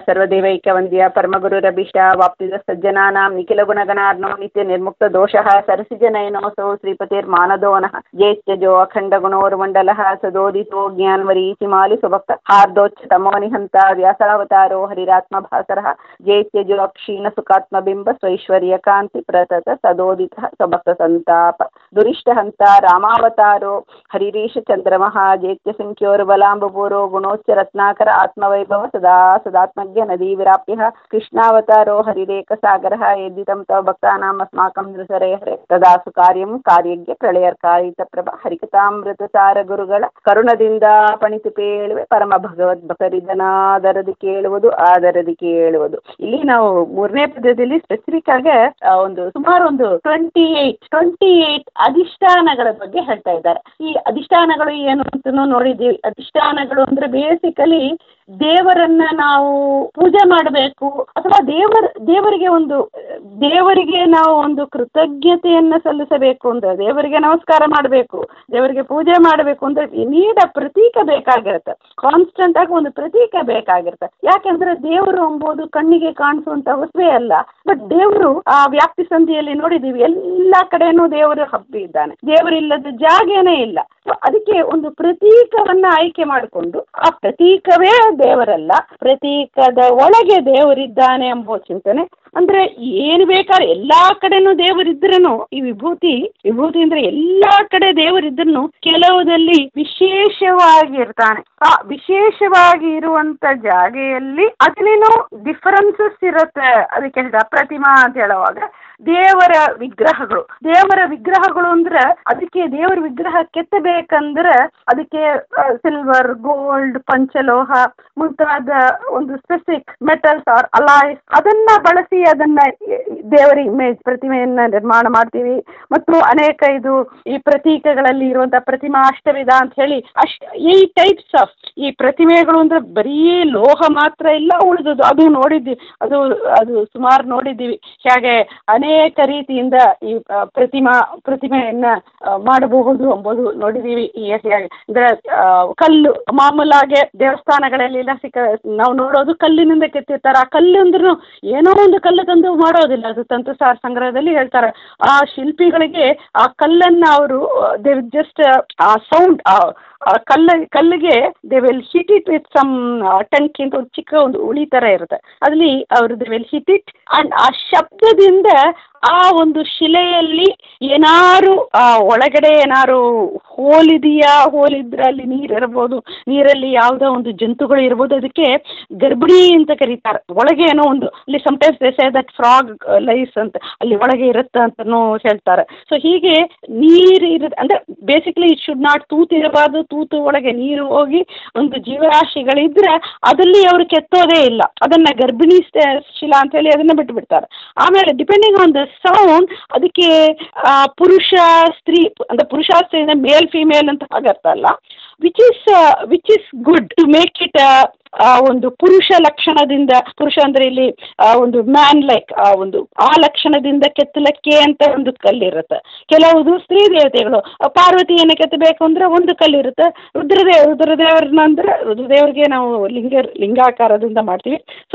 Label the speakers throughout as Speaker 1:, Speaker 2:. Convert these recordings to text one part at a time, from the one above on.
Speaker 1: ಸರ್ವದೇವೈಕ್ಯವಂದ್ಯ ಪರಮಗುರುರಭಿಷ್ಟ ವಾಪ್ತಿದ ಸಜ್ಜನಾನಾಂ ನಿಖಿಲ ಗುಣಗಣಾರ್ನೋ ನಿತ್ಯ ನಿರ್ಮುಕ್ತ ದೋಷಃ ಸರಸಿಜನಯನೋಸೌ ಶ್ರೀಪತಿರ್ಮಾನದೋನಃ ಜೇತ್ಯಜೋ ಅಖಂಡ ಗುಣೋರ್ಮಂಡಲಃ ಸದೋದಿತೋ ಜ್ಞಾನ್ವರೀಚಿಮಾಲಿ ಸುಭಕ್ತ ಹಾರ್ದೋಚ್ಚ ತಮೋ ನಿಹಂತ ವ್ಯಾಸಾವತಾರೋ ಹರಿರಾತ್ಮ ಭಾಸರಃ ಜೇತ್ಯಜೋ ಅಕ್ಷೀಣ ಸುಖಾತ್ಮ ಬಿಂಬ ಸ್ವೈಶ್ವರ್ಯ ಕಾಂತಿ ಪ್ರತತ ಸದೋದಿತ ಸ್ವಭಕ್ತ ಸಂತಾಪ ದುರಿಷ್ಟ ಹಂತ ರಾಮಾವತಾರೋ ಹರಿರೀಶ ಚಂದ್ರಮಃ ಜೇತ್ಯ ಸಂಖ್ಯೋರ್ಬಲಾಂಬಪೂರೋ ಗುಣೋಚ್ಚ ರತ್ನಾಕರ ಆತ್ಮವೈಭವ ಸದಾ ಸದಾತ್ಮಜ್ಞ ನದಿ ವಿರಾಪ್ಯ ಕೃಷ್ಣಾವತಾರೋ ಹರಿರೇಕ ಸಾಗರ ಯದ್ದಿತಂ ತವ ಭಕ್ತಾನಾಂ ಅಸ್ಮಾಕಂ ನೃಸರೇ ಹರೆ ತದಾ ಸು ಕಾರ್ಯಂ ಕಾರ್ಯಜ್ಞ ಪ್ರಳಯರ್ಕಾಯಿತ ಪ್ರಭ ಹರಿಕಥಾಮೃತ ಸಾರ ಗುರುಗಳ ಕರುಣದಿಂದ ಪಣಿತು ಪೇಳುವೆ ಪರಮ ಭಗವದ್ ಭಕರಿದನಾದರದಿ ಕೇಳುವುದು ಆದರದಿ ಕೇಳುವುದು ಇಲ್ಲಿ ನಾವು ಮೂರನೇ ಪದ್ಯದಲ್ಲಿ ಸ್ಪೆಸಿಫಿಕ್ ಆಗಿ ಆ, ಒಂದು ಸುಮಾರು ಒಂದು ಟ್ವೆಂಟಿ ಏಟ್ ಟ್ವೆಂಟಿ ಏಟ್ ಅಧಿಷ್ಠಾನಗಳ ಬಗ್ಗೆ ಹೇಳ್ತಾ ಇದ್ದಾರೆ ಈ ಅಧಿಷ್ಠಾನಗಳು ಏನು ಅಂತನೂ ನೋಡಿದ್ದೀವಿ ಅಧಿಷ್ಠಾನಗಳು ಅಂದ್ರೆ ಬೇಸಿಕಲಿ ದೇವರನ್ನ ನಾವು ಪೂಜೆ ಮಾಡಬೇಕು ಅಥವಾ ದೇವರ ದೇವರಿಗೆ ಒಂದು ದೇವರಿಗೆ ನಾವು ಒಂದು ಕೃತಜ್ಞತೆಯನ್ನ ಸಲ್ಲಿಸಬೇಕು ಅಂದ್ರೆ ದೇವರಿಗೆ ನಮಸ್ಕಾರ ಮಾಡಬೇಕು ದೇವರಿಗೆ ಪೂಜೆ ಮಾಡಬೇಕು ಅಂದ್ರೆ ನೀಡ ಪ್ರತೀಕ ಬೇಕಾಗಿರುತ್ತೆ ಕಾನ್ಸ್ಟೆಂಟ್ ಆಗಿ ಒಂದು ಪ್ರತೀಕ ಬೇಕಾಗಿರುತ್ತೆ ಯಾಕೆಂದ್ರೆ ದೇವರು ಎಂಬುದು ಕಣ್ಣಿಗೆ ಕಾಣಿಸುವಂತ ವಸ್ತುವೇ ಅಲ್ಲ ಬಟ್ ದೇವರು ಆ ವ್ಯಾಪ್ತಿ ಸಂಧಿಯಲ್ಲಿ ನೋಡಿದೀವಿ ಎಲ್ಲ ಕಡೆನೂ ದೇವರು ಹಬ್ಬಿ ಇದ್ದಾನೆ ದೇವರಿಲ್ಲದ ಜಾಗನೇ ಇಲ್ಲ So ಅದಕ್ಕೆ ಒಂದು ಪ್ರತೀಕವನ್ನ ಆಯ್ಕೆ ಮಾಡಿಕೊಂಡು ಆ ಪ್ರತೀಕವೇ ದೇವರಲ್ಲ ಪ್ರತೀಕದ ಒಳಗೆ ದೇವರಿದ್ದಾನೆ ಎಂಬ ಚಿಂತನೆ ಅಂದ್ರೆ ಏನು ಬೇಕಾದ್ರೆ ಎಲ್ಲಾ ಕಡೆನೂ ದೇವರಿದ್ರೂ ಈ ವಿಭೂತಿ ವಿಭೂತಿ ಅಂದ್ರೆ ಎಲ್ಲಾ ಕಡೆ ದೇವರಿದ್ರೂ ಕೆಲವುದಲ್ಲಿ ವಿಶೇಷವಾಗಿರ್ತಾನೆ ಆ ವಿಶೇಷವಾಗಿ ಇರುವಂತ ಜಾಗೆಯಲ್ಲಿ ಅದನ್ನೇನೋ ಡಿಫರೆನ್ಸಸ್ ಇರುತ್ತೆ ಅದಕ್ಕೆ ಹೇಳಿದ ಪ್ರತಿಮಾ ಅಂತ ಹೇಳುವಾಗ ದೇವರ ವಿಗ್ರಹಗಳು ದೇವರ ವಿಗ್ರಹಗಳು ಅಂದ್ರೆ ಅದಕ್ಕೆ ದೇವರ ವಿಗ್ರಹ ಕೆತ್ತಬೇಕಂದ್ರೆ ಅದಕ್ಕೆ ಸಿಲ್ವರ್ ಗೋಲ್ಡ್ ಪಂಚಲೋಹ ಮುಂತಾದ ಒಂದು ಸ್ಪೆಸಿಫಿಕ್ ಮೆಟಲ್ಸ್ ಆರ್ ಅಲಾಯ್ಸ್ ಅದನ್ನ ಬಳಸಿ ಅದನ್ನ ದೇವರ ಇಮೇಜ್ ಪ್ರತಿಮೆಯನ್ನ ನಿರ್ಮಾಣ ಮಾಡ್ತೀವಿ ಮತ್ತು ಅನೇಕ ಇದು ಈ ಪ್ರತೀಕಗಳಲ್ಲಿ ಇರುವಂತಹ ಪ್ರತಿಮಾ ಅಷ್ಟವಿಧ ಅಂತ ಹೇಳಿ ಅಷ್ಟ ಈ ಟೈಪ್ಸ್ ಆಫ್ ಈ ಪ್ರತಿಮೆಗಳು ಅಂದ್ರೆ ಬರೀ ಲೋಹ ಮಾತ್ರ ಇಲ್ಲ ಉಳಿದದು ಅದು ನೋಡಿದ್ವಿ ಅದು ಅದು ಸುಮಾರು ನೋಡಿದ್ದೀವಿ ಹೇಗೆ ಅನೇಕ ರೀತಿಯಿಂದ ಈ ಆ, ಪ್ರತಿಮಾ ಪ್ರತಿಮೆಯನ್ನ ಆ, ಮಾಡಬಹುದು ಎಂಬುದು ನೋಡಿದ್ದೀವಿ ಈ ಹೇಗೆ ಅಂದ್ರೆ ಆ, ಕಲ್ಲು ಮಾಮೂಲಾಗೆ ದೇವಸ್ಥಾನಗಳಲ್ಲೆಲ್ಲ ಸಿಕ್ಕ ನಾವು ನೋಡೋದು ಕಲ್ಲಿನಿಂದ ಕೆತ್ತಿರ್ತಾರೆ ಆ ಕಲ್ಲು ಅಂದ್ರೂ ಏನೋ ಒಂದು ಕಲ್ಲು ತಂದು ಮಾಡೋದಿಲ್ಲ ಅದು ತಂತ್ರಸಾರ ಸಂಗ್ರಹದಲ್ಲಿ ಹೇಳ್ತಾರೆ ಆ ಶಿಲ್ಪಿಗಳಿಗೆ ಆ ಕಲ್ಲನ್ನ ಅವರು ದೇ ಜಸ್ಟ್ ಆ ಸೌಂಡ್ ಆ ಕಲ್ಲ ಕಲ್ಲಿಗೆ they will hit it with some ಟಂಕಿ ಅಂತ ಒಂದು ಚಿಕ್ಕ ಒಂದು ಉಳಿ ಥರ ಇರುತ್ತೆ ಅಲ್ಲಿ ಅವರು they will hit it and ಆ ಶಬ್ದದಿಂದ ಆ ಒಂದು ಶಿಲೆಯಲ್ಲಿ ಏನಾರು ಆ ಒಳಗಡೆ ಏನಾರು ಹೋಲಿದೆಯಾ ಹೋಲಿದ್ರೆ ಅಲ್ಲಿ ನೀರು ಇರ್ಬೋದು ನೀರಲ್ಲಿ ಯಾವುದೋ ಒಂದು ಜಂತುಗಳು ಇರ್ಬೋದು ಅದಕ್ಕೆ ಗರ್ಭಿಣಿ ಅಂತ ಕರೀತಾರೆ ಒಳಗೆ ಏನೋ ಒಂದು ಅಲ್ಲಿ sometimes they say that frog lies ಅಂತ ಅಲ್ಲಿ ಒಳಗೆ ಇರುತ್ತೆ ಅಂತನೂ ಹೇಳ್ತಾರೆ ಸೊ ಹೀಗೆ ನೀರು ಇರುತ್ತೆ ಅಂದ್ರೆ ಬೇಸಿಕ್ಲಿ ಇಟ್ ಶುಡ್ ನಾಟ್ ತೂತು ಇರಬಾರ್ದು ತೂತು ಒಳಗೆ ನೀರು ಹೋಗಿ ಒಂದು ಜೀವರಾಶಿಗಳಿದ್ರೆ ಅದಲ್ಲಿ ಅವರು ಕೆತ್ತೋದೇ ಇಲ್ಲ ಅದನ್ನ ಗರ್ಭಿಣಿ ಸ- ಶಿಲಾ ಅಂತ ಹೇಳಿ ಅದನ್ನ ಬಿಟ್ಟು ಬಿಡ್ತಾರೆ ಆಮೇಲೆ ಡಿಪೆಂಡಿಂಗ್ ಆನ್ ದ ಸೌಂಡ್ ಅದಕ್ಕೆ ಆ, ಪುರುಷ ಸ್ತ್ರೀ ಅಂದ್ರೆ ಪುರುಷ ಸ್ತ್ರೀ ಮೇಲ್ ಫಿಮೇಲ್ ಅಂತ ಹಾಗರ್ತಲ್ಲ which is which is good to make it ಆ ಒಂದು ಪುರುಷ ಲಕ್ಷಣದಿಂದ ಪುರುಷ ಅಂದ್ರೆ ಇಲ್ಲಿ ಆ ಒಂದು ಮ್ಯಾನ್ ಲೈಕ್ ಆ ಒಂದು ಆ ಲಕ್ಷಣದಿಂದ ಕೆತ್ತಲಕ್ಕೆ ಅಂತ ಒಂದು ಕಲ್ಲಿರುತ್ತೆ ಕೆಲವುದು ಸ್ತ್ರೀ ದೇವತೆಗಳು ಆ ಪಾರ್ವತಿಯನ್ನು ಕೆತ್ತಬೇಕು ಅಂದ್ರೆ ಒಂದು ಕಲ್ಲಿರುತ್ತೆ ರುದ್ರದೇವ ರುದ್ರದೇವರನ್ನ ಅಂದ್ರೆ ರುದ್ರದೇವರಿಗೆ ನಾವು ಲಿಂಗ ಲಿಂಗಾಕಾರದಿಂದ ಮಾಡ್ತೀವಿ ಸೊ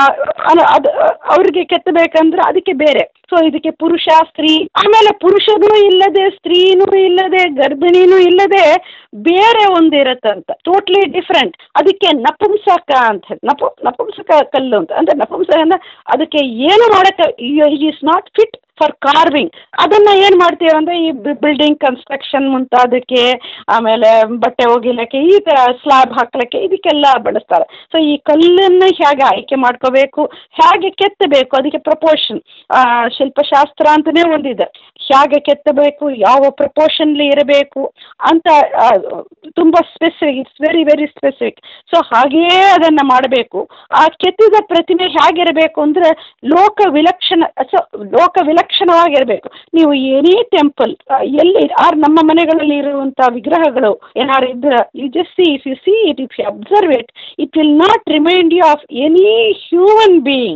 Speaker 1: ಅದು ಅವ್ರಿಗೆ ಕೆತ್ತಬೇಕಂದ್ರೆ ಅದಕ್ಕೆ ಬೇರೆ ಸೊ ಇದಕ್ಕೆ ಪುರುಷ ಸ್ತ್ರೀ ಆಮೇಲೆ ಪುರುಷನೂ ಇಲ್ಲದೆ ಸ್ತ್ರೀನೂ ಇಲ್ಲದೆ ಗರ್ಭಿಣಿನೂ ಇಲ್ಲದೆ ಬೇರೆ ಒಂದು ಇರುತ್ತಂತ ಟೋಟ್ಲಿ ಡಿಫ್ರೆಂಟ್ ಅದಕ್ಕೆ ನಪುಂಸಕ ಅಂತ ಹೇಳಿ ನಪು ನಪುಂಸಕ ಕಲ್ಲು ಅಂತ ಅಂದ್ರೆ ನಪುಂಸಕ ಅಂದ್ರೆ ಅದಕ್ಕೆ ಏನು ಮಾಡಕ್ಕೆ it is not fit for carving ಅದನ್ನ ಏನು ಮಾಡ್ತೀವಿ ಅಂದ್ರೆ ಈ ಬಿಲ್ಡಿಂಗ್ ಕನ್ಸ್ಟ್ರಕ್ಷನ್ ಮುಂತಾದಕ್ಕೆ ಆಮೇಲೆ ಬಟ್ಟೆ ಒಗಿಲಿಕ್ಕೆ ಈ ಥರ ಸ್ಲ್ಯಾಬ್ ಹಾಕ್ಲಿಕ್ಕೆ ಇದಕ್ಕೆಲ್ಲ ಬಳಸ್ತಾರೆ ಸೊ ಈ ಕಲ್ಲನ್ನು ಹೇಗೆ ಆಯ್ಕೆ ಮಾಡ್ಕೋಬೇಕು ಹೇಗೆ ಕೆತ್ತಬೇಕು ಅದಕ್ಕೆ ಪ್ರಪೋರ್ಷನ್ ಶಿಲ್ಪಶಾಸ್ತ್ರ ಅಂತಲೇ ಒಂದಿದೆ ಹೇಗೆ ಕೆತ್ತಬೇಕು ಯಾವ ಪ್ರಪೋರ್ಷನ್ಲಿ ಇರಬೇಕು ಅಂತ ಆ, ತುಂಬ specific it's very very specific so ಹಾಗೆಯೇ ಅದನ್ನು ಮಾಡಬೇಕು ಆ ಕೆತ್ತಿದ ಪ್ರತಿಮೆ ಹೇಗಿರಬೇಕು ಅಂದರೆ ಲೋಕ ವಿಲಕ್ಷಣ ಸೊ ಲೋಕ ವಿಲಕ್ಷಣವಾಗಿರಬೇಕು ನೀವು ಎನಿ ಟೆಂಪಲ್ ಎಲ್ಲಿ ಆರ್ ನಮ್ಮ ಮನೆಗಳಲ್ಲಿ ಇರುವಂಥ ವಿಗ್ರಹಗಳು ಏನಾದ್ರು ಇದ್ರೆ you just see if you see it if you observe it it will not remind you of any human being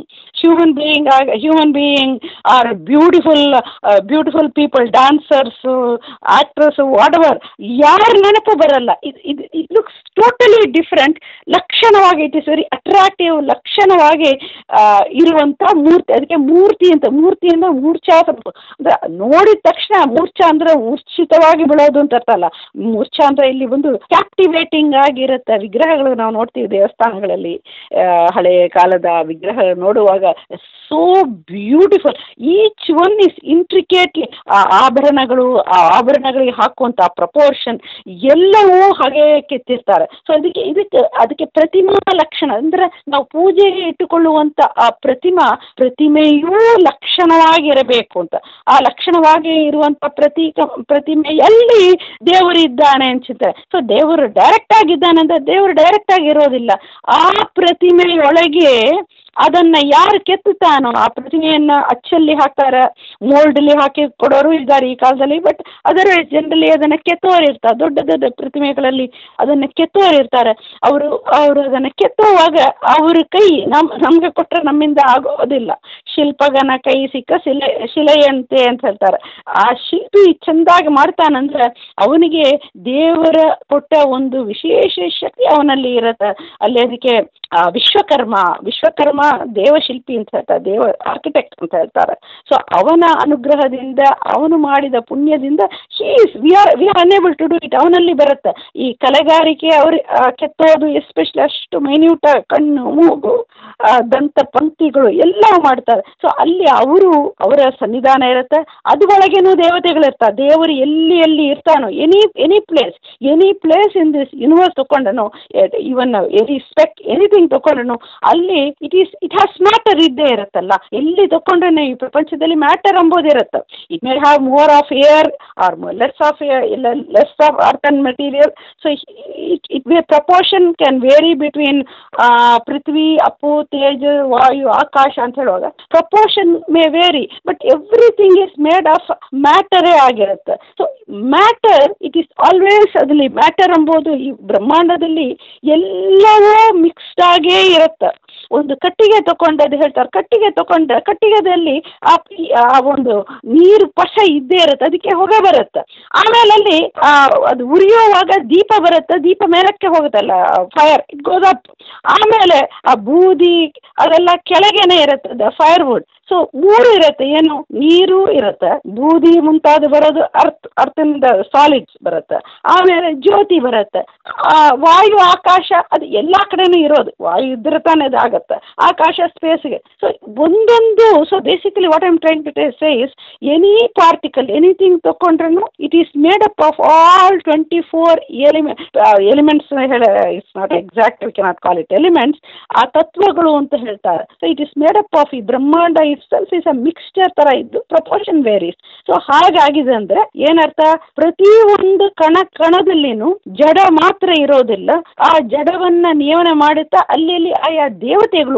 Speaker 2: human being ಆಗ human being are beautiful beautiful people dancers actresses whatever ಯಾರ ನೆನಪು ಬರಲ್ಲ ಇದು ಇದು it looks totally different ಲಕ್ಷಣವಾಗಿ it is very attractive ಲಕ್ಷಣವಾಗಿ ಆ, ಇರುವಂಥ ಮೂರ್ತಿ ಅದಕ್ಕೆ ಮೂರ್ತಿ ಅಂತ ಮೂರ್ತಿ ಅಂದರೆ ಮೂರ್ಛಾ ಅಂದ್ರೆ ನೋಡಿದ ತಕ್ಷಣ ಮೂರ್ಛಾ ಅಂದರೆ ಮೂರ್ಛಿತವಾಗಿ ಬೀಳೋದು ಅಂತ ಅರ್ಥ ಅಲ್ಲ ಮೂರ್ಛಾ ಅಂದರೆ ಇಲ್ಲಿ ಒಂದು ಕ್ಯಾಪ್ಟಿವೇಟಿಂಗ್ ಆಗಿರುತ್ತೆ ವಿಗ್ರಹಗಳು ನಾವು ನೋಡ್ತೀವಿ ದೇವಸ್ಥಾನಗಳಲ್ಲಿ ಆ, ಹಳೆಯ ಕಾಲದ ವಿಗ್ರಹ ನೋಡುವಾಗ so beautiful each one is intricately ಆ ಆಭರಣಗಳು ಆ ಆಭರಣಗಳಿಗೆ ಹಾಕುವಂಥ ಪ್ರಪೋರ್ಷನ್ ಎಲ್ಲವೂ ಹಾಗೆ ಕೆತ್ತಿರ್ತಾರೆ ಸೊ ಅದಕ್ಕೆ ಇದಕ್ಕೆ ಅದಕ್ಕೆ ಪ್ರತಿಮಾ ಲಕ್ಷಣ ಅಂದರೆ ನಾವು ಪೂಜೆಗೆ ಇಟ್ಟುಕೊಳ್ಳುವಂಥ ಆ ಪ್ರತಿಮಾ ಪ್ರತಿಮೆಯೂ ಲಕ್ಷಣವಾಗಿರಬೇಕು ಅಂತ ಆ ಲಕ್ಷಣವಾಗಿ ಇರುವಂಥ ಪ್ರತೀಕ ಪ್ರತಿಮೆಯಲ್ಲಿ ದೇವರಿದ್ದಾನೆ ಅನ್ಸುತ್ತೆ ಸೊ ದೇವರು ಡೈರೆಕ್ಟ್ ಆಗಿದ್ದಾನೆ ಅಂದರೆ ದೇವರು ಡೈರೆಕ್ಟ್ ಆಗಿರೋದಿಲ್ಲ ಆ ಪ್ರತಿಮೆಯೊಳಗೆ ಅದನ್ನು ಯಾರು ಕೆತ್ತುತ್ತಾನೋ ಆ ಪ್ರತಿಮೆಯನ್ನು ಅಚ್ಚಲ್ಲಿ ಹಾಕ್ತಾರೆ ಮೋಲ್ಡಲ್ಲಿ ಹಾಕಿ ಕೊಡೋರು ಇದ್ದಾರೆ ಈ ಕಾಲದಲ್ಲಿ ಬಟ್ ಅದರ ಜನರಲಿ ಅದನ್ನು ಕೆತ್ತೋರು ಇರ್ತಾರೆ ದೊಡ್ಡ ದೊಡ್ಡ ಪ್ರತಿಮೆಗಳಲ್ಲಿ ಅದನ್ನು ಕೆತ್ತೋರು ಇರ್ತಾರೆ ಅವರು ಅವರು ಅದನ್ನು ಕೆತ್ತುವಾಗ ಅವ್ರ ಕೈ ನಮ್ಮ ನಮಗೆ ಕೊಟ್ಟರೆ ನಮ್ಮಿಂದ ಆಗೋದಿಲ್ಲ ಶಿಲ್ಪಗನ ಕೈ ಸಿಕ್ಕ ಶಿಲೆ ಶಿಲೆಯಂತೆ ಅಂತ ಹೇಳ್ತಾರೆ ಆ ಶಿಲ್ಪಿ ಚೆಂದಾಗಿ ಮಾಡ್ತಾನಂದ್ರೆ ಅವನಿಗೆ ದೇವರ ಕೊಟ್ಟ ಒಂದು ವಿಶೇಷ ಶಕ್ತಿ ಅವನಲ್ಲಿ ಇರುತ್ತೆ ಅಲ್ಲಿ ಅದಕ್ಕೆ ಆ, ವಿಶ್ವಕರ್ಮ ವಿಶ್ವಕರ್ಮ ದೇವಶಿಲ್ಪಿ ಅಂತ ಹೇಳ್ತಾರೆ ದೇವ ಆರ್ಕಿಟೆಕ್ಟ್ ಅಂತ ಹೇಳ್ತಾರೆ ಸೊ ಅವನ ಅನುಗ್ರಹದಿಂದ ಅವನು ಮಾಡಿದ ಪುಣ್ಯದಿಂದ he's we are we are enable to do it ಅವನಲ್ಲಿ ಬರುತ್ತೆ ಈ ಕಲೆಗಾರಿಕೆ ಅವ್ರ ಆ, ಕೆತ್ತೋದು ಎಸ್ಪೆಷಲಿ ಅಷ್ಟು ಮೈನ್ಯೂಟ್ ಕಣ್ಣು ಮೂಗು ಆ, ದಂತ ಪಂಕ್ತಿಗಳು ಎಲ್ಲ ಮಾಡ್ತಾರೆ ಸೊ ಅಲ್ಲಿ ಅವರು ಅವರ ಸನ್ನಿಧಾನ ಇರುತ್ತೆ ಅದ್ರೊಳಗೇನು ದೇವತೆಗಳಿರ್ತಾರೆ ದೇವರು ಎಲ್ಲಿ ಎಲ್ಲಿ ಇರ್ತಾನೋ any any place any place in this universe ತಗೊಂಡನು ಇವನ್ ಎನಿ ಸ್ಪೆಕ್ ಎನಿಥಿಂಗ್ ತಗೊಂಡನು ಅಲ್ಲಿ it is it has matter ಇದ್ದೇ ಇರುತ್ತಲ್ಲ ಎಲ್ಲಿ ತಗೊಂಡ್ರೆ ಈ ಪ್ರಪಂಚದಲ್ಲಿ ಮ್ಯಾಟರ್ ಎಂಬುದು ಇರುತ್ತೆ it may have more of air or less of ಇಲ್ಲ less of earth and material so it it way proportion can vary between ಪೃಥ್ವಿ ಅಪ್ಪು ತೇಜ್ ವಾಯು ಆಕಾಶ ಅಂತ ಹೇಳುವಾಗ proportion may vary but everything is made of ಮ್ಯಾಟರೇ ಆಗಿರುತ್ತೆ so matter it is always ಅದರಲ್ಲಿ ಮ್ಯಾಟರ್ ಎಂಬುದು ಈ ಬ್ರಹ್ಮಾಂಡದಲ್ಲಿ ಎಲ್ಲವೂ ಮಿಕ್ಸ್ಡ್ ಆಗೇ ಇರುತ್ತೆ ಒಂದು ಕಟ್ಟಿಗೆ ತಗೊಂಡು ಅದು ಹೇಳ್ತಾರೆ ಕಟ್ಟಿಗೆ ತಗೊಂಡ್ರೆ ಕಟ್ಟಿಗೆದಲ್ಲಿ ಆ ಪಿ- ಆ ಒಂದು ನೀರು ಪಶ ಇದ್ದೇ ಇರುತ್ತೆ ಅದಕ್ಕೆ ಹೊಗೆ ಬರುತ್ತೆ ಆಮೇಲೆ ಅಲ್ಲಿ ಆ, ಅದು ಉರಿಯುವಾಗ ದೀಪ ಬರುತ್ತೆ ದೀಪ ಮೇಲಕ್ಕೆ ಹೋಗುತ್ತಲ್ಲ ಫೈರ್ ಇಟ್ ಗೋಸ್ ಅಪ್ ಆಮೇಲೆ ಆ ಬೂದಿ ಅದೆಲ್ಲ ಕೆಳಗೇನೆ ಇರುತ್ತೆ ಫೈರ್ವುಡ್ ಸೊ ಮೂರು ಇರುತ್ತೆ ಏನು ನೀರು ಇರುತ್ತೆ ಬೂದಿ ಮುಂತಾದ ಬರೋದು ಅರ್ತ್ ಅರ್ಥಿಂದ ಸಾಲಿಡ್ಸ್ ಬರುತ್ತೆ ಆಮೇಲೆ ಜ್ಯೋತಿ ಬರುತ್ತೆ ಆ, ವಾಯು ಆಕಾಶ ಅದು ಎಲ್ಲ ಕಡೆನೂ ಇರೋದು ವಾಯು ಇದ್ರೆ ತಾನೇ ಅದು ಆಗುತ್ತೆ ಆಕಾಶ ಸ್ಪೇಸ್ಗೆ ಸೊ ಒಂದೊಂದು so basically what I'm trying to say is any particle anything ತಗೊಂಡ್ರೂ it is made up of all twenty four element elements ಹೇಳ it's not exact we cannot call it elements ಆ ತತ್ವಗಳು ಅಂತ ಹೇಳ್ತಾರೆ so it is made up of ಈ ಬ್ರಹ್ಮಾಂಡ itself is a mixture ಥರ ಇದ್ದು ಪ್ರಪೋರ್ಷನ್ ವೇರೀಸ್ ಸೊ ಹಾಗಾಗಿದೆ ಅಂದರೆ ಏನರ್ಥ ಪ್ರತಿ ಒಂದು ಕಣ ಕಣದಲ್ಲಿನೂ ಜಡ ಮಾತ್ರ ಇರೋದಿಲ್ಲ ಆ ಜಡವನ್ನ ನಿಯಮನ ಮಾಡುತ್ತಾ ಅಲ್ಲಿ ಅಲ್ಲಿ ಆಯಾ ದೇವತೆಗಳು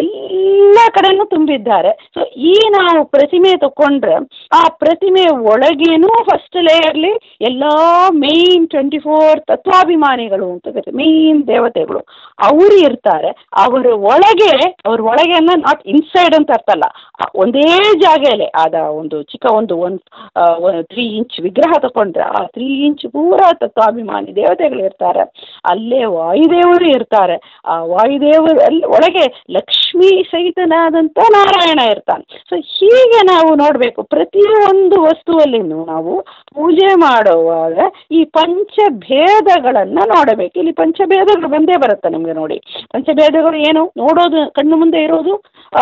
Speaker 2: ಎಲ್ಲ ಕಡೆನೂ ತುಂಬಿದ್ದಾರೆ ಸೊ ಈ ನಾವು ಪ್ರತಿಮೆ ತಕೊಂಡ್ರೆ ಆ ಪ್ರತಿಮೆ ಒಳಗೇನೂ ಫಸ್ಟ್ ಲೇಯರ್ಲಿ ಎಲ್ಲ ಮೇನ್ ಟ್ವೆಂಟಿ ಫೋರ್ ತತ್ವಾಭಿಮಾನಿಗಳು ಅಂತ ಕರೀತಾರೆ ಮೇನ್ ದೇವತೆಗಳು ಅವರು ಇರ್ತಾರೆ ಅವರ ಒಳಗೆ ಅವ್ರ ಒಳಗೆ ಅಂದ್ರೆ ನಾಟ್ ಇನ್ಸೈಡ್ ಅಂತ ಅರ್ಥ ಅಲ್ಲ ಆ ಒಂದೇ ಜಾಗದಲ್ಲಿ ಆದ ಒಂದು ಚಿಕ್ಕ ಒಂದು ಒಂದು ತ್ರೀ ಇಂಚ್ ವಿಗ್ರಹ ತಗೊಂಡ್ರೆ ಆ ತ್ರೀ ಇಂಚ್ ಪೂರ ತತ್ವಾಭಿಮಾನಿ ದೇವತೆಗಳು ಇರ್ತಾರೆ ಅಲ್ಲೇ ವಾಯುದೇವರು ಇರ್ತಾರೆ ಆ ವಾಯುದೇವರು ಅಲ್ಲಿ ಒಳಗೆ ಲಕ್ಷ್ಮೀ ಸಹಿತನಾದಂಥ ನಾರಾಯಣ ಇರ್ತಾನೆ ಸೊ ಹೀಗೆ ನಾವು ನೋಡಬೇಕು ಪ್ರತಿಯೊಂದು ವಸ್ತುವಲ್ಲಿನೂ ನಾವು ಪೂಜೆ ಮಾಡುವಾಗ ಈ ಪಂಚಭೇದಗಳನ್ನು ನೋಡಬೇಕು ಇಲ್ಲಿ ಪಂಚಭೇದಗಳು ಬಂದೇ ಬರುತ್ತೆ ನಿಮಗೆ ನೋಡಿ ಪಂಚಭೇದಗಳು ಏನು ನೋಡೋದು ಕಣ್ಣು ಮುಂದೆ ಇರೋದು ಆ,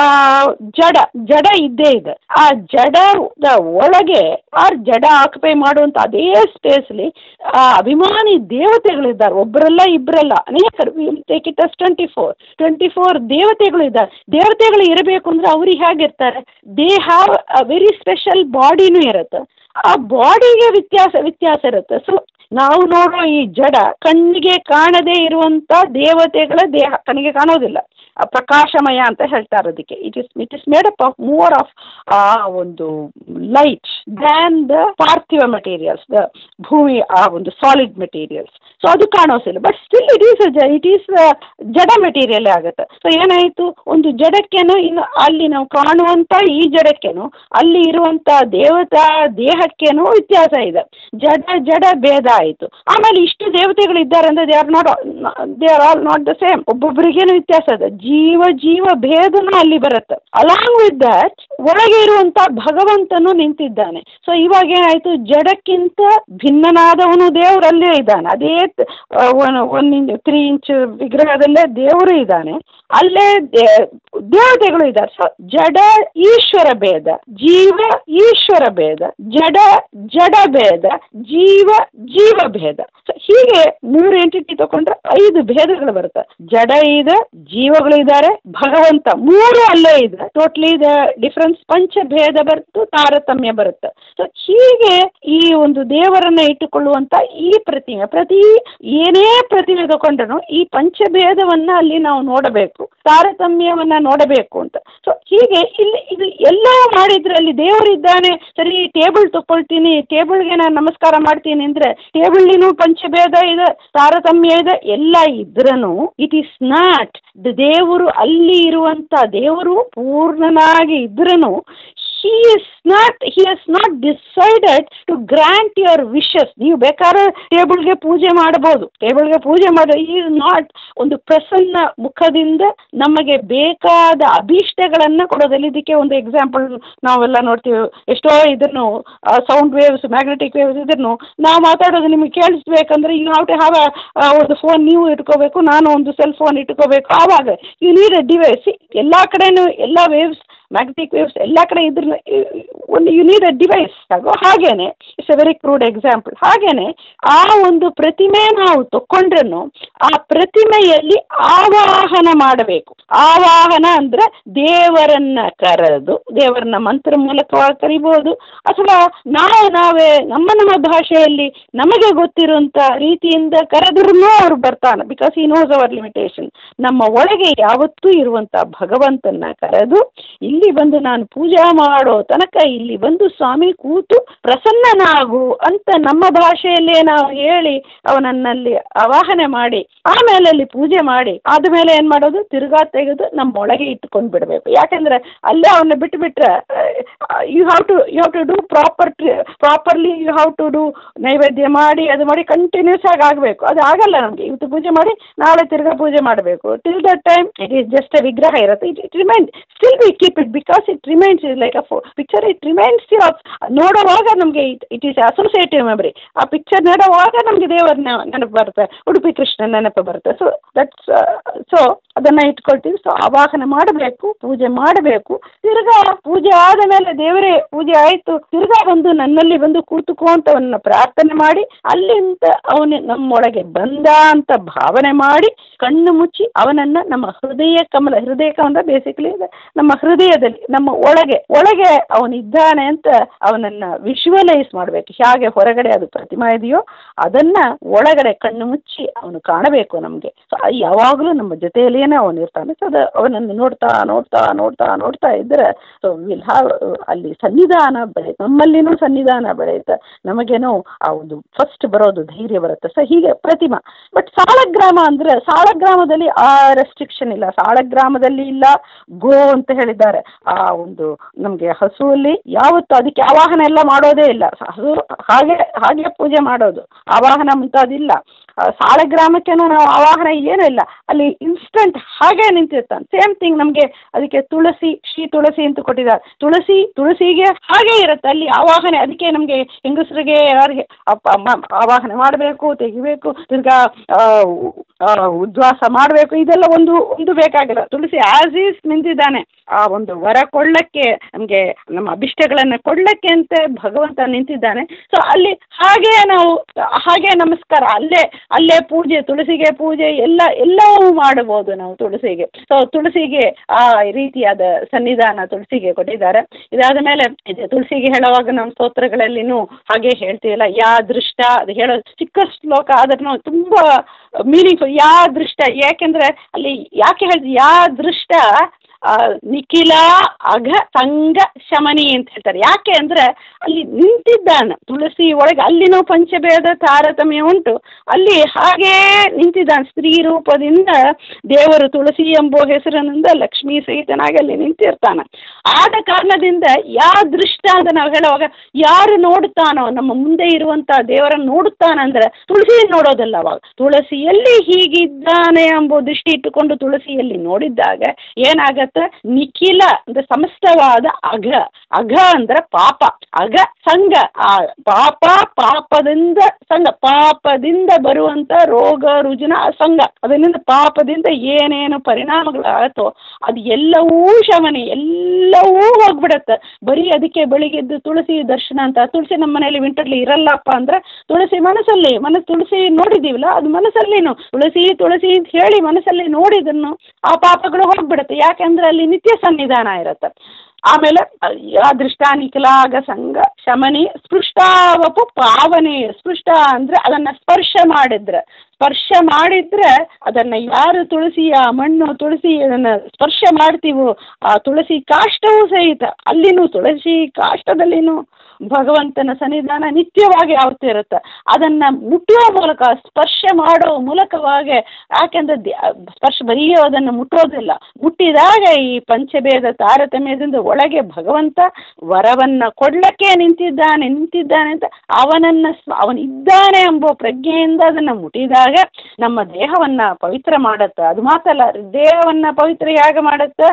Speaker 2: ಜಡ ಜಡ ಇದ್ದೇ ಇದೆ ಆ ಜಡದ ಒಳಗೆ ಆ ಜಡ ಆಕ್ಯುಪೈ ಮಾಡುವಂಥ ಅದೇ ಸ್ಪೇಸ್ಲಿ ಆ ಅಭಿಮಾನಿ ದೇವತೆಗಳಿದ್ದಾರೆ ಒಬ್ಬರಲ್ಲ ಇಬ್ಬರಲ್ಲ ಅನೇಕರು take it as twenty four twenty four ದೇವತೆಗಳು ಇದ್ದಾರೆ ದೇವತೆಗಳು ಇರಬೇಕು ಅಂದರೆ ಅವ್ರಿಗೆ ಹೇಗಿರ್ತಾರೆ they have a very special ಬಾಡಿನೂ ಇರುತ್ತೆ ಆ ಬಾಡಿಗೆ ವ್ಯತ್ಯಾಸ ವ್ಯತ್ಯಾಸ ಇರುತ್ತೆ ಸೊ ನಾವು ನೋಡೋ ಈ ಜಡ ಕಣ್ಣಿಗೆ ಕಾಣದೇ ಇರುವಂಥ ದೇವತೆಗಳ ದೇಹ ಕಣ್ಣಿಗೆ ಕಾಣೋದಿಲ್ಲ ಪ್ರಕಾಶಮಯ ಅಂತ ಹೇಳ್ತಾರೆ ಅದಕ್ಕೆ it is it is made up of more of ಆ ಒಂದು ಲೈಟ್ ದ್ಯಾನ್ ದ ಪಾರ್ಥಿವ ಮೆಟೀರಿಯಲ್ಸ್ ದ ಭೂಮಿ ಆ ಒಂದು ಸಾಲಿಡ್ ಮೆಟೀರಿಯಲ್ಸ್ ಸೊ ಅದು ಕಾಣೋಸಿಲ್ಲ but still it is it is ಜಡ ಮೆಟೀರಿಯಲ್ ಆಗುತ್ತೆ ಸೊ ಏನಾಯಿತು ಒಂದು ಜಡಕ್ಕೇನು ಇನ್ನು ಅಲ್ಲಿ ನಾವು ಕಾಣುವಂಥ ಈ ಜಡಕ್ಕೇನು ಅಲ್ಲಿ ಇರುವಂಥ ದೇವತಾ ದೇಹಕ್ಕೇನು ವ್ಯತ್ಯಾಸ ಇದೆ ಜಡ ಜಡ ಭೇದ ಆಯಿತು ಆಮೇಲೆ ಇಷ್ಟು ದೇವತೆಗಳು ಇದ್ದಾರೆ ಅಂದರೆ they are not they are all not the same ಒಬ್ಬೊಬ್ಬರಿಗೇನು ವ್ಯತ್ಯಾಸ ಇದೆ ಜೀವ ಜೀವ ಭೇದನೂ ಅಲ್ಲಿ ಬರುತ್ತೆ ಅಲಾಂಗ್ ವಿತ್ ದಟ್ ಒಳಗೆ ಇರುವಂಥ ಭಗವಂತನು ನಿಂತಿದ್ದಾನೆ ಸೊ ಇವಾಗ ಏನಾಯಿತು ಜಡಕ್ಕಿಂತ ಭಿನ್ನನಾದವನು ದೇವರಲ್ಲೇ ಇದ್ದಾನೆ ಅದೇ ಒನ್ ಇಂಚ್ ತ್ರೀ ಇಂಚ್ ವಿಗ್ರಹದಲ್ಲೇ ದೇವರು ಇದ್ದಾನೆ ಅಲ್ಲೇ ದೇ- ದೇವತೆಗಳು ಇದ್ದಾರೆ ಸೊ ಜಡ ಈಶ್ವರ ಭೇದ ಜೀವ ಈಶ್ವರ ಭೇದ ಜಡ ಜಡ ಭೇದ ಜೀವ ಜೀವ ಭೇದ ಸೊ ಹೀಗೆ ಮೂರು ಎಂಟಿಟಿ ತಗೊಂಡ್ರೆ ಐದು ಭೇದಗಳು ಬರುತ್ತೆ ಜಡ ಇದೆ ಜೀವಗಳು ಇದ್ದಾರೆ ಭಗವಂತ ಮೂರು ಅಲ್ಲೇ ಇದೆ ಟೋಟ್ಲಿ ದ ಡಿಫರೆನ್ಸ್ ಪಂಚಭೇದ ಬರುತ್ತೆ ತಾರತಮ್ಯ ಬರುತ್ತೆ ಸೊ ಹೀಗೆ ಈ ಒಂದು ದೇವರನ್ನ ಇಟ್ಟುಕೊಳ್ಳುವಂತ ಈ ಪ್ರತಿಮೆ ಪ್ರತಿ ಏನೇ ಪ್ರತಿಮೆ ತಗೊಂಡ್ರು ಈ ಪಂಚಭೇದವನ್ನ ಅಲ್ಲಿ ನಾವು ನೋಡಬೇಕು ತಾರತಮ್ಯವನ್ನ ನೋಡಬೇಕು ಅಂತ ಸೊ ಹೀಗೆ ಇಲ್ಲಿ ಇದು ಎಲ್ಲ ಮಾಡಿದ್ರೆ ಅಲ್ಲಿ ದೇವರಿದ್ದಾನೆ ಸರಿ ಟೇಬಲ್ ತಗೊಳ್ತೀನಿ ಟೇಬಲ್ಗೆ ನಾನು ನಮಸ್ಕಾರ ಮಾಡ್ತೀನಿ ಅಂದ್ರೆ ಟೇಬಲ್ಲಿನೂ ಪಂಚಭೇದ ಇದೆ ತಾರತಮ್ಯ ಇದೆ ಎಲ್ಲ ಇದ್ರೂ ಇಟ್ ಈಸ್ ನಾಟ್ ದೇವರು ಅಲ್ಲಿ ಇರುವಂತ ದೇವರು ಪೂರ್ಣನಾಗಿ ಇದ್ರೂ he is not he has not decided to grant your wishes ನೀವು ಬೇಕಾದ್ರೆ ಟೇಬಲ್ಗೆ ಪೂಜೆ ಮಾಡಬಹುದು ಟೇಬಲ್ಗೆ ಪೂಜೆ ಮಾಡಿ ಈಸ್ ನಾಟ್ ಒಂದು ಪ್ರಸನ್ನ ಮುಖದಿಂದ ನಮಗೆ ಬೇಕಾದ ಅಭೀಷ್ಟಗಳನ್ನು ಕೊಡೋದಿಲ್ಲ ಇದಕ್ಕೆ ಒಂದು ಎಕ್ಸಾಂಪಲ್ ನಾವೆಲ್ಲ ನೋಡ್ತೀವಿ ಎಷ್ಟೋ ಇದನ್ನು ಸೌಂಡ್ ವೇವ್ಸ್ ಮ್ಯಾಗ್ನೆಟಿಕ್ ವೇವ್ಸ್ ಇದ್ರೂ ನಾವು ಮಾತಾಡೋದು ನಿಮಗೆ ಕೇಳಿಸ್ಬೇಕಂದ್ರೆ ಯು ಹಾವ್ ಟು ಹ್ಯಾವ್ ಒಂದು ಫೋನ್ ನೀವು ಇಟ್ಕೋಬೇಕು ನಾನು ಒಂದು ಸೆಲ್ ಫೋನ್ ಇಟ್ಕೋಬೇಕು ಆವಾಗ ಯು ನೀಡ್ ಅ ಡಿವೈಸ್ ಎಲ್ಲ ಕಡೆನೂ ಎಲ್ಲ ವೇವ್ಸ್ ಮ್ಯಾಗ್ನೆಟಿಕ್ ವೇವ್ಸ್ ಎಲ್ಲ ಕಡೆ ಇದ್ರ ಒಂದು ಯು ನೀಡ್ ಅ ಡಿವೈಸ್ ಆಗೋ ಹಾಗೇನೆ it's a very crude example ಹಾಗೇನೆ ಆ ಒಂದು ಪ್ರತಿಮೆ ನಾವು ತಕೊಂಡ್ರೂ ಆ ಪ್ರತಿಮೆಯಲ್ಲಿ ಆವಾಹನ ಮಾಡಬೇಕು ಆವಾಹನ ಅಂದ್ರೆ ದೇವರನ್ನ ಕರೆದು ದೇವರನ್ನ ಮಂತ್ರ ಮೂಲಕವಾಗಿ ಕರಿಬೋದು ಅಥವಾ ನಾವು ನಾವೇ ನಮ್ಮ ನಮ್ಮ ಭಾಷೆಯಲ್ಲಿ ನಮಗೆ ಗೊತ್ತಿರುವಂತ ರೀತಿಯಿಂದ ಕರೆದ್ರೂ ಅವ್ರು ಬರ್ತಾನೆ ಬಿಕಾಸ್ ಈ ನೋಸ್ ಅವರ್ ಲಿಮಿಟೇಷನ್ ನಮ್ಮ ಒಳಗೆ ಯಾವತ್ತೂ ಇರುವಂತ ಭಗವಂತನ ಕರೆದು ಇಲ್ಲಿ ಬಂದು ನಾನು ಪೂಜಾ ಮಾಡೋ ತನಕ ಇಲ್ಲಿ ಬಂದು ಸ್ವಾಮಿ ಕೂತು ಪ್ರಸನ್ನನಾಗು ಅಂತ ನಮ್ಮ ಭಾಷೆಯಲ್ಲೇ ನಾವು ಹೇಳಿ ಅವನನ್ನಲ್ಲಿ ಆವಾಹನೆ ಮಾಡಿ ಆಮೇಲೆ ಅಲ್ಲಿ ಪೂಜೆ ಮಾಡಿ ಆದ್ಮೇಲೆ ಏನ್ ಮಾಡೋದು ತಿರ್ಗಾ ತೆಗೆದು ನಮ್ಮ ಒಳಗೆ ಇಟ್ಕೊಂಡು ಬಿಡಬೇಕು ಯಾಕಂದ್ರೆ ಅಲ್ಲೇ ಅವನ್ನ ಬಿಟ್ಟು ಬಿಟ್ರೆ you have to you have to do proper properly you have to do ನೈವೇದ್ಯ ಮಾಡಿ ಅದು ಮಾಡಿ ಕಂಟಿನ್ಯೂಸ್ ಆಗಿ ಆಗಬೇಕು ಅದು ಆಗಲ್ಲ ನಮಗೆ ಇವತ್ತು ಪೂಜೆ ಮಾಡಿ ನಾಳೆ ತಿರ್ಗಾ ಪೂಜೆ ಮಾಡಬೇಕು till that time it is just a ವಿಗ್ರಹ ಇರುತ್ತೆ it it remain still we keep it because it remains is like a picture it remains ನೋಡುವಾಗ ನಮಗೆ it it is associative memory ಆ ಪಿಕ್ಚರ್ ನೋಡುವಾಗ ನಮಗೆ ದೇವರ ನೆನಪು ಬರುತ್ತೆ ಉಡುಪಿ ಕೃಷ್ಣ ನೆನಪು ಬರುತ್ತೆ ಸೊ ದಟ್ಸ್ ಸೊ ಅದನ್ನ ಇಟ್ಕೊಳ್ತೀವಿ ಸೊ ಆವಾಹನೆ ಮಾಡಬೇಕು ಪೂಜೆ ಮಾಡಬೇಕು ತಿರ್ಗಾ ಪೂಜೆ ಆದ ಮೇಲೆ ದೇವರೇ ಪೂಜೆ ಆಯಿತು ತಿರ್ಗಾ ಬಂದು ನನ್ನಲ್ಲಿ ಬಂದು ಕೂತುಕೋ ಅಂತ ಅವನ್ನ ಪ್ರಾರ್ಥನೆ ಮಾಡಿ ಅಲ್ಲಿಂದ ಅವನ ನಮ್ಮೊಳಗೆ ಬಂದ ಅಂತ ಭಾವನೆ ಮಾಡಿ ಕಣ್ಣು ಮುಚ್ಚಿ ಅವನನ್ನ ನಮ್ಮ ಹೃದಯ ಕಮಲ ಹೃದಯ ಕಮಲ ಬೇಸಿಕಲಿ ನಮ್ಮ ಹೃದಯದಲ್ಲಿ ನಮ್ಮ ಒಳಗೆ ಒಳಗೆ ಅವನಿದ್ದಾನೆ ಅಂತ ಅವನನ್ನ ವಿಶ್ವಲೈಸ್ ಮಾಡಬೇಕು ಹೇಗೆ ಹೊರಗಡೆ ಅದು ಪ್ರತಿಮಾ ಇದೆಯೋ ಅದನ್ನ ಒಳಗಡೆ ಕಣ್ಣು ಮುಚ್ಚಿ ಅವನು ಕಾಣಬೇಕು ನಮಗೆ ಸೊ ಯಾವಾಗಲೂ ನಮ್ಮ ಜೊತೆಯಲ್ಲಿಯೇ ಅವನು ಇರ್ತಾನೆ ಸೊ ಅದು ಅವನನ್ನು ನೋಡ್ತಾ ನೋಡ್ತಾ ನೋಡ್ತಾ ನೋಡ್ತಾ ಇದ್ದರೆ ಸೊ ವಿಲ್ ಹ್ಯಾವ್ ಅಲ್ಲಿ ಸನ್ನಿಧಾನ ಬೆಳೆಯುತ್ತೆ ನಮ್ಮಲ್ಲಿನೂ ಸನ್ನಿಧಾನ ಬೆಳೆಯುತ್ತೆ ನಮಗೇನೋ ಆ ಒಂದು ಫಸ್ಟ್ ಬರೋದು ಧೈರ್ಯ ಬರುತ್ತೆ ಸೊ ಹೀಗೆ ಪ್ರತಿಮಾ ಬಟ್ ಸಾಳಗ್ರಾಮ ಅಂದರೆ ಸಾಳಗ್ರಾಮದಲ್ಲಿ ಆ ರೆಸ್ಟ್ರಿಕ್ಷನ್ ಇಲ್ಲ ಸಾಳಗ್ರಾಮದಲ್ಲಿ ಇಲ್ಲ ಗೋ ಅಂತ ಹೇಳಿದ್ದಾರೆ ಆ ಒಂದು ನಮಗೆ ಹಸುವಲ್ಲಿ ಯಾವತ್ತು ಅದಕ್ಕೆ ಆವಾಹನ ಎಲ್ಲ ಮಾಡೋದೇ ಇಲ್ಲ ಹಸು ಹಾಗೆ ಹಾಗೆ ಪೂಜೆ ಮಾಡೋದು ಆವಾಹನ ಮುಂತಾದಿಲ್ಲ ಸಾಳಗ್ರಾಮಕ್ಕೇನು ನಾವು ಆವಾಹನ ಏನೂ ಇಲ್ಲ ಅಲ್ಲಿ ಇನ್ಸ್ಟಂಟ್ ಹಾಗೆ ನಿಂತಿರ್ತಾನೆ ಸೇಮ್ ಥಿಂಗ್ ನಮಗೆ ಅದಕ್ಕೆ ತುಳಸಿ ಶ್ರೀ ತುಳಸಿ ಅಂತ ಕೊಟ್ಟಿದ್ದಾರೆ ತುಳಸಿ ತುಳಸಿಗೆ ಹಾಗೆ ಇರುತ್ತೆ ಅಲ್ಲಿ ಆವಾಹನೆ ಅದಕ್ಕೆ ನಮಗೆ ಹೆಂಗಸರಿಗೆ ಯಾರಿಗೆ ಅಪ್ಪ ಅಮ್ಮ ಆವಾಹನೆ ಮಾಡಬೇಕು ತೆಗಿಬೇಕು ತಿರ್ಗಾ ಉದ್ವಾಸ ಮಾಡಬೇಕು ಇದೆಲ್ಲ ಒಂದು ಒಂದು ಬೇಕಾಗಿಲ್ಲ ತುಳಸಿ ಆಸ್ ಈಸ್ ನಿಂತಿದ್ದಾನೆ ಆ ಒಂದು ಒಂದು ವರ ಕೊಳ್ಳಕ್ಕೆ ನಮಗೆ ನಮ್ಮ ಅಭಿಷ್ಟಗಳನ್ನು ಕೊಳ್ಳಕ್ಕೆ ಅಂತ ಭಗವಂತ ನಿಂತಿದ್ದಾನೆ ಸೊ ಅಲ್ಲಿ ಹಾಗೆ ನಾವು ಹಾಗೆ ನಮಸ್ಕಾರ ಅಲ್ಲೇ ಅಲ್ಲೇ ಪೂಜೆ ತುಳಸಿಗೆ ಪೂಜೆ ಎಲ್ಲ ಎಲ್ಲವೂ ಮಾಡಬಹುದು ನಾವು ತುಳಸಿಗೆ ಸೊ ತುಳಸಿಗೆ ಆ ರೀತಿಯಾದ ಸನ್ನಿಧಾನ ತುಳಸಿಗೆ ಕೊಟ್ಟಿದ್ದಾರೆ ಇದಾದ ಮೇಲೆ ಇದು ತುಳಸಿಗೆ ಹೇಳುವಾಗ ನಮ್ಮ ಸ್ತೋತ್ರಗಳಲ್ಲಿನೂ ಹಾಗೆ ಹೇಳ್ತೀವಲ್ಲ ಯಾ ದೃಷ್ಟ ಅದು ಹೇಳೋ ಚಿಕ್ಕ ಶ್ಲೋಕ ಆದ್ರೂ ತುಂಬ ಮೀನಿಂಗ್ಫುಲ್ ಯಾ ದೃಷ್ಟ ಯಾಕೆಂದ್ರೆ ಅಲ್ಲಿ ಯಾಕೆ ಹೇಳ್ತೀವಿ ಯಾ ದೃಷ್ಟ ಆ, ನಿಖಿಲ ಅಘ ಸಂಘ ಶಮನಿ ಅಂತ ಹೇಳ್ತಾರೆ ಯಾಕೆ ಅಂದ್ರೆ ಅಲ್ಲಿ ನಿಂತಿದ್ದಾನೆ ತುಳಸಿ ಒಳಗೆ ಅಲ್ಲಿನೂ ಪಂಚಭೇದ ತಾರತಮ್ಯ ಉಂಟು ಅಲ್ಲಿ ಹಾಗೇ ನಿಂತಿದ್ದಾನೆ ಸ್ತ್ರೀ ರೂಪದಿಂದ ದೇವರು ತುಳಸಿ ಎಂಬ ಹೆಸರಿನಿಂದ ಲಕ್ಷ್ಮೀ ಸಹಿತನಾಗಿ ಅಲ್ಲಿ ನಿಂತಿರ್ತಾನೆ ಆದ ಕಾರಣದಿಂದ ಯಾ ದೃಷ್ಟ ಅಂತ ನಾವು ಹೇಳುವಾಗ ಯಾರು ನೋಡುತ್ತಾನೋ ನಮ್ಮ ಮುಂದೆ ಇರುವಂತ ದೇವರನ್ನು ನೋಡುತ್ತಾನಂದ್ರೆ ತುಳಸಿ ನೋಡೋದಲ್ಲ ಅವಾಗ ತುಳಸಿಯಲ್ಲಿ ಹೀಗಿದ್ದಾನೆ ಎಂಬ ದೃಷ್ಟಿ ಇಟ್ಟುಕೊಂಡು ತುಳಸಿಯಲ್ಲಿ ನೋಡಿದ್ದಾಗ ಏನಾಗತ್ತೆ ನಿಖಿಲ ಅಂದ್ರೆ ಸಮಸ್ತವಾದ ಅಘ ಅಘ ಅಂದ್ರೆ ಪಾಪ ಅಘ ಸಂಘ ಆ ಪಾಪ ಪಾಪದಿಂದ ಸಂಘ ಪಾಪದಿಂದ ಬರುವಂತ ರೋಗ ರುಜಿನ ಸಂಘ ಅದರಿಂದ ಪಾಪದಿಂದ ಏನೇನು ಪರಿಣಾಮಗಳಾಗತ್ತೋ ಅದು ಎಲ್ಲವೂ ಶಮನಿ ಎಲ್ಲವೂ ಹೋಗ್ಬಿಡತ್ತೆ ಬರೀ ಅದಕ್ಕೆ ಬೆಳಿಗ್ಗೆ ಎದ್ದು ತುಳಸಿ ದರ್ಶನ ಅಂತ ತುಳಸಿ ನಮ್ಮ ಮನೆಯಲ್ಲಿ ವಿಂಟರ್ಲಿ ಇರಲ್ಲಪ್ಪ ಅಂದ್ರೆ ತುಳಸಿ ಮನಸ್ಸಲ್ಲಿ ಮನಸ್ಸು ತುಳಸಿ ನೋಡಿದೀವಲ್ಲ ಅದು ಮನಸ್ಸಲ್ಲಿನು ತುಳಸಿ ತುಳಸಿ ಅಂತ ಹೇಳಿ ಮನಸ್ಸಲ್ಲಿ ನೋಡಿದನ್ನು ಆ ಪಾಪಗಳು ಹೋಗ್ಬಿಡುತ್ತೆ ಯಾಕೆಂದ್ರೆ ಅಲ್ಲಿ ನಿತ್ಯ ಸನ್ನಿಧಾನ ಇರುತ್ತೆ ಆಮೇಲೆ ಅದೃಷ್ಟ ನಿಖಲಾಗ ಸಂಘ ಶಮನಿ ಸ್ಪೃಷ್ಟಾವಪು ಪಾವನೆ ಸ್ಪೃಷ್ಟ ಅಂದ್ರೆ ಅದನ್ನ ಸ್ಪರ್ಶ ಮಾಡಿದ್ರೆ ಸ್ಪರ್ಶ ಮಾಡಿದ್ರೆ ಅದನ್ನ ಯಾರು ತುಳಸಿಯ ಮಣ್ಣು ತುಳಸಿ ಅದನ್ನ ಸ್ಪರ್ಶ ಮಾಡ್ತೀವೋ ಆ ತುಳಸಿ ಕಾಷ್ಟವೂ ಸಹಿತ ಅಲ್ಲಿನೂ ತುಳಸಿ ಕಾಷ್ಟದಲ್ಲಿನೂ ಭಗವಂತನ ಸನ್ನಿಧಾನ ನಿತ್ಯವಾಗಿ ಯಾವತ್ತೂ ಇರುತ್ತೆ ಅದನ್ನ ಮುಟ್ಟುವ ಮೂಲಕ ಸ್ಪರ್ಶ ಮಾಡೋ ಮೂಲಕವಾಗಿ ಯಾಕೆಂದ್ರೆ ದ್ಯ- ಸ್ಪರ್ಶ ಬರೀ ಅದನ್ನು ಮುಟ್ಟೋದಿಲ್ಲ ಮುಟ್ಟಿದಾಗ ಈ ಪಂಚಭೇದ ತಾರತಮ್ಯದಿಂದ ಒಳಗೆ ಭಗವಂತ ವರವನ್ನ ಕೊಡ್ಲಕ್ಕೆ ನಿಂತಿದ್ದಾನೆ ನಿಂತಿದ್ದಾನೆ ಅಂತ ಅವನನ್ನ ಸ್ವ- ಅವನಿದ್ದಾನೆ ಎಂಬ ಪ್ರಜ್ಞೆಯಿಂದ ಅದನ್ನ ಮುಟ್ಟಿದಾಗ ನಮ್ಮ ದೇಹವನ್ನ ಪವಿತ್ರ ಮಾಡತ್ತೆ ಅದು ಮಾತಲ್ಲ ದೇಹವನ್ನ ಪವಿತ್ರ ಹೇಗೆ ಮಾಡತ್ತೆ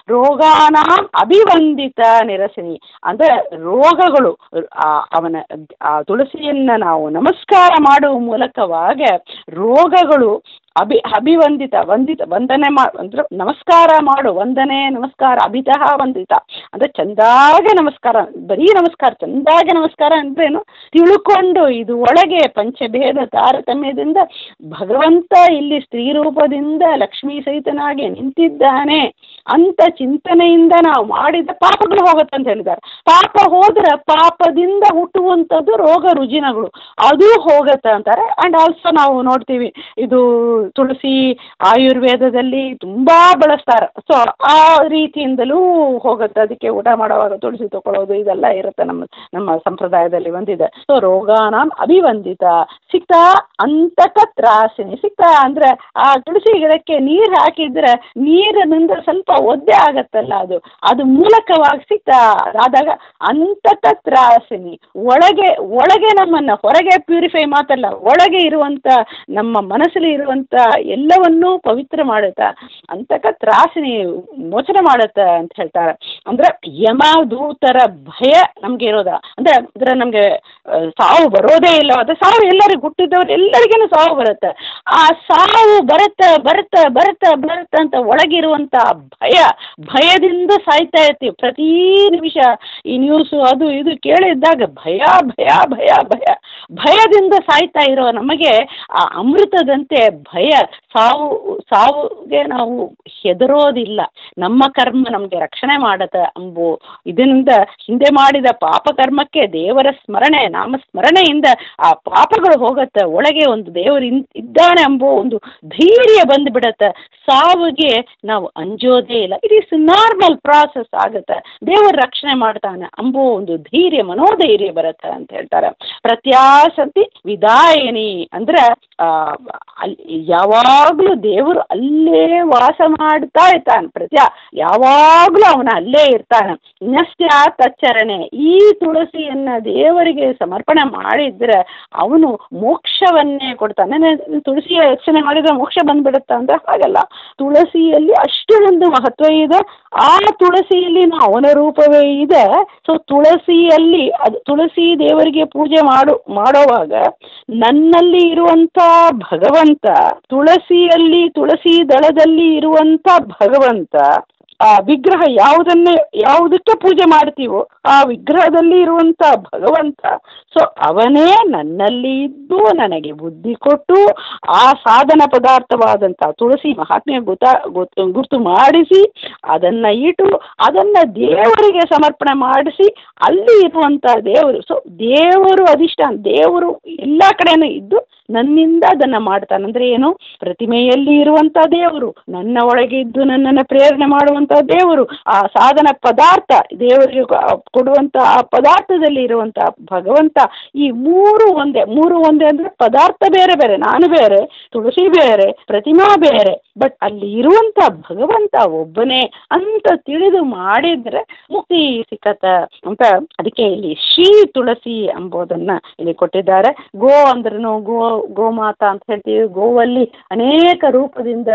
Speaker 2: ರೋಗಾನಾಂ ಅಭಿವಂದಿತ ನಿರಸನಿ ಅಂದ್ರೆ ರೋಗಗಳು ಆ ಅವನ ಆ ತುಳಸಿಯನ್ನ ನಾವು ನಮಸ್ಕಾರ ಮಾಡುವ ಮೂಲಕವಾಗಿ ರೋಗಗಳು ಅಭಿ ಅಭಿವಂದಿತ ವಂದಿತ ವಂದನೆ ಮಾ ಅಂದ್ರೆ ನಮಸ್ಕಾರ ಮಾಡು ವಂದನೆ ನಮಸ್ಕಾರ ಅಭಿತಃ ವಂದಿತ ಅಂದ್ರೆ ಚಂದಾಗೆ ನಮಸ್ಕಾರ ಬರೀ ನಮಸ್ಕಾರ ಚಂದಾಗೆ ನಮಸ್ಕಾರ ಅಂದ್ರೇನು ತಿಳ್ಕೊಂಡು ಇದು ಒಳಗೆ ಪಂಚಭೇದ ತಾರತಮ್ಯದಿಂದ ಭಗವಂತ ಇಲ್ಲಿ ಸ್ತ್ರೀ ರೂಪದಿಂದ ಲಕ್ಷ್ಮೀ ಸಹಿತನಾಗಿ ನಿಂತಿದ್ದಾನೆ ಅಂತ ಚಿಂತನೆಯಿಂದ ನಾವು ಮಾಡಿದ ಪಾಪಗಳು ಹೋಗುತ್ತೆ ಅಂತ ಹೇಳಿದ್ದಾರೆ ಪಾಪ ಹೋದ್ರೆ ಪಾಪದಿಂದ ಹುಟ್ಟುವಂಥದ್ದು ರೋಗ ರುಜಿನಗಳು ಅದು ಹೋಗುತ್ತೆ ಅಂತಾರೆ ಆ್ಯಂಡ್ ಆಲ್ಸೋ ನಾವು ನೋಡ್ತೀವಿ ಇದು ತುಳಸಿ ಆಯುರ್ವೇದದಲ್ಲಿ ತುಂಬಾ ಬಳಸ್ತಾರೆ ಸೊ ಆ ರೀತಿಯಿಂದಲೂ ಹೋಗುತ್ತೆ ಅದಕ್ಕೆ ಊಟ ಮಾಡುವಾಗ ತುಳಸಿ ತಗೊಳ್ಳೋದು ಇದೆಲ್ಲ ಇರುತ್ತೆ ನಮ್ಮ ನಮ್ಮ ಸಂಪ್ರದಾಯದಲ್ಲಿ ಬಂದಿದೆ ಸೊ ರೋಗಾನಾಂ ಅಭಿವಂದಿತ ಸಿಕ್ತಾ ಅಂತಕ ತ್ರಾಸಿನಿ ಸಿಕ್ತಾ ಅಂದ್ರೆ ಆ ತುಳಸಿ ಗಿಡಕ್ಕೆ ನೀರು ಹಾಕಿದ್ರೆ ನೀರಿನಿಂದ ಸ್ವಲ್ಪ ಒದ್ದೆ ಆಗತ್ತಲ್ಲ ಅದು ಅದು ಮೂಲಕವಾಗಿ ಸಿಕ್ತಾ ಆದಾಗ ಅಂತಕ ತ್ರಾಸಿನಿ ಒಳಗೆ ಒಳಗೆ ನಮ್ಮನ್ನ ಹೊರಗೆ ಪ್ಯೂರಿಫೈ ಮಾತಲ್ಲ ಒಳಗೆ ಇರುವಂತ ನಮ್ಮ ಮನಸ್ಸಲ್ಲಿ ಇರುವಂತ ಎಲ್ಲವನ್ನೂ ಪವಿತ್ರ ಮಾಡುತ್ತಾ ಅಂತಕ ತ್ರಾಸಿನಿ ಮೋಚನೆ ಮಾಡುತ್ತೆ ಅಂತ ಹೇಳ್ತಾರೆ ಅಂದ್ರೆ ಯಮ ದೂತರ ಭಯ ನಮ್ಗೆ ಇರೋದ ಅಂದ್ರೆ ಅಂದ್ರೆ ನಮ್ಗೆ ಆ, ಸಾವು ಬರೋದೇ ಇಲ್ಲ ಅದು ಸಾವು ಎಲ್ಲರಿಗೂ ಹುಟ್ಟಿದವ್ರು ಎಲ್ಲರಿಗೇನು ಸಾವು ಬರುತ್ತೆ ಆ ಸಾವು ಬರುತ್ತೆ ಬರುತ್ತೆ ಬರುತ್ತೆ ಬರುತ್ತೆ ಅಂತ ಒಳಗಿರುವಂತ ಭಯ ಭಯದಿಂದ ಸಾಯ್ತಾ ಇರ್ತೀವಿ ಪ್ರತಿ ನಿಮಿಷ ಈ ನ್ಯೂಸು ಅದು ಇದು ಕೇಳಿದ್ದಾಗ ಭಯ ಭಯ ಭಯ ಭಯ ಭಯದಿಂದ ಸಾಯ್ತಾ ಇರೋ ನಮಗೆ ಆ ಅಮೃತದಂತೆ ಭಯ ಸಾವು ಸಾವುಗೆ ನಾವು ಹೆದರೋದಿಲ್ಲ ನಮ್ಮ ಕರ್ಮ ನಮಗೆ ರಕ್ಷಣೆ ಮಾಡತ್ತೆ ಅಂಬು ಇದರಿಂದ ಹಿಂದೆ ಮಾಡಿದ ಪಾಪ ಕರ್ಮಕ್ಕೆ ದೇವರ ಸ್ಮರಣೆ ನಾಮ ಸ್ಮರಣೆಯಿಂದ ಆ ಪಾಪಗಳು ಹೋಗತ್ತೆ ಒಳಗೆ ಒಂದು ದೇವರು ಇನ್- ಇದ್ದಾನೆ ಎಂಬೋ ಒಂದು ಧೈರ್ಯ ಬಂದ್ಬಿಡತ್ತೆ ಸಾವಿಗೆ ನಾವು ಅಂಜೋದೇ ಇಲ್ಲ ಇಟ್ ಈಸ್ ನಾರ್ಮಲ್ ಪ್ರಾಸೆಸ್ ಆಗುತ್ತೆ ದೇವರು ರಕ್ಷಣೆ ಮಾಡ್ತಾನೆ ಅಂಬೋ ಒಂದು ಧೈರ್ಯ ಮನೋಧೈರ್ಯ ಬರುತ್ತೆ ಅಂತ ಹೇಳ್ತಾರೆ ಪ್ರತ್ಯಾಸತಿ ವಿದಾಯಿನಿ ಅಂದ್ರೆ ಆ, ಅಲ್ಲಿ ಯಾವಾಗಲೂ ದೇವರು ಅಲ್ಲೇ ವಾಸ ಮಾಡ್ತಾ ಇರ್ತಾನೆ ಪ್ರತ್ಯ ಯಾವಾಗಲೂ ಅವನ ಅಲ್ಲೇ ಇರ್ತಾನೆ ನಸ್ಯ ತಚ್ಚರಣೆ ಈ ತುಳಸಿಯನ್ನ ದೇವರಿಗೆ ಸಮರ್ಪಣೆ ಮಾಡಿದ್ರೆ ಅವನು ಮೋಕ್ಷವನ್ನೇ ಕೊಡ್ತಾನೆ ನೆ- ತುಳಸಿಯ ರಕ್ಷಣೆ ಮಾಡಿದ್ರೆ ಮೋಕ್ಷ ಬಂದ್ಬಿಡುತ್ತೆ ಅಂದ್ರೆ ಹಾಗಲ್ಲ ತುಳಸಿಯಲ್ಲಿ ಅಷ್ಟು ಒಂದು ಮಹತ್ವ ಇದೆ ಆ ತುಳಸಿಯಲ್ಲಿ ಅವನ ರೂಪವೇ ಇದೆ ಸೊ ತುಳಸಿಯಲ್ಲಿ ಅದು ತುಳಸಿ ದೇವರಿಗೆ ಪೂಜೆ ಮಾಡು ಮಾಡೋವಾಗ ನನ್ನಲ್ಲಿ ಇರುವಂತ ಭಗವಂತ ತುಳಸಿಯಲ್ಲಿ ತುಳಸಿ ದಳದಲ್ಲಿ ಇರುವಂತ ಭಗವಂತ ಆ ವಿಗ್ರಹ ಯಾವುದನ್ನೇ ಯಾವುದಕ್ಕೆ ಪೂಜೆ ಮಾಡ್ತೀವೋ ಆ ವಿಗ್ರಹದಲ್ಲಿ ಇರುವಂಥ ಭಗವಂತ ಸೊ ಅವನೇ ನನ್ನಲ್ಲಿ ಇದ್ದು ನನಗೆ ಬುದ್ಧಿ ಕೊಟ್ಟು ಆ ಸಾಧನ ಪದಾರ್ಥವಾದಂಥ ತುಳಸಿ ಮಹಾತ್ಮೆ ಗುತ ಗೊತ್ತು ಗುರ್ತು ಮಾಡಿಸಿ ಅದನ್ನು ಇಟ್ಟು ಅದನ್ನು ದೇವರಿಗೆ ಸಮರ್ಪಣೆ ಮಾಡಿಸಿ ಅಲ್ಲಿ ಇರುವಂಥ ದೇವರು ಸೊ ದೇವರು ಅಧಿಷ್ಠಾನ ದೇವರು ಎಲ್ಲ ಕಡೆನೂ ಇದ್ದು ನನ್ನಿಂದ ಅದನ್ನು ಮಾಡ್ತಾನೆ ಅಂದರೆ ಏನು ಪ್ರತಿಮೆಯಲ್ಲಿ ಇರುವಂಥ ದೇವರು ನನ್ನ ಒಳಗೆ ಇದ್ದು ನನ್ನನ್ನು ಪ್ರೇರಣೆ ಮಾಡುವಂಥ ದೇವರು ಆ ಸಾಧನ ಪದಾರ್ಥ ದೇವರಿಗೆ ಕೊಡುವಂಥ ಆ ಪದಾರ್ಥದಲ್ಲಿ ಇರುವಂಥ ಭಗವಂತ ಈ ಮೂರು ಒಂದೇ ಮೂರು ಒಂದೇ ಅಂದರೆ ಪದಾರ್ಥ ಬೇರೆ ಬೇರೆ ನಾನು ಬೇರೆ ತುಳಸಿ ಬೇರೆ ಪ್ರತಿಮಾ ಬೇರೆ ಬಟ್ ಅಲ್ಲಿ ಇರುವಂಥ ಭಗವಂತ ಒಬ್ಬನೇ ಅಂತ ತಿಳಿದು ಮಾಡಿದ್ರೆ ಮುಕ್ತಿ ಸಿಕ್ಕತ್ತ ಅಂತ ಅದಕ್ಕೆ ಇಲ್ಲಿ ಶ್ರೀ ತುಳಸಿ ಎಂಬುದನ್ನ ಇಲ್ಲಿ ಕೊಟ್ಟಿದ್ದಾರೆ ಗೋ ಅಂದ್ರೂ ಗೋ ಗೋಮಾತಾ ಅಂತ ಹೇಳ್ತೀವಿ ಗೋವಲ್ಲಿ ಅನೇಕ ರೂಪದಿಂದ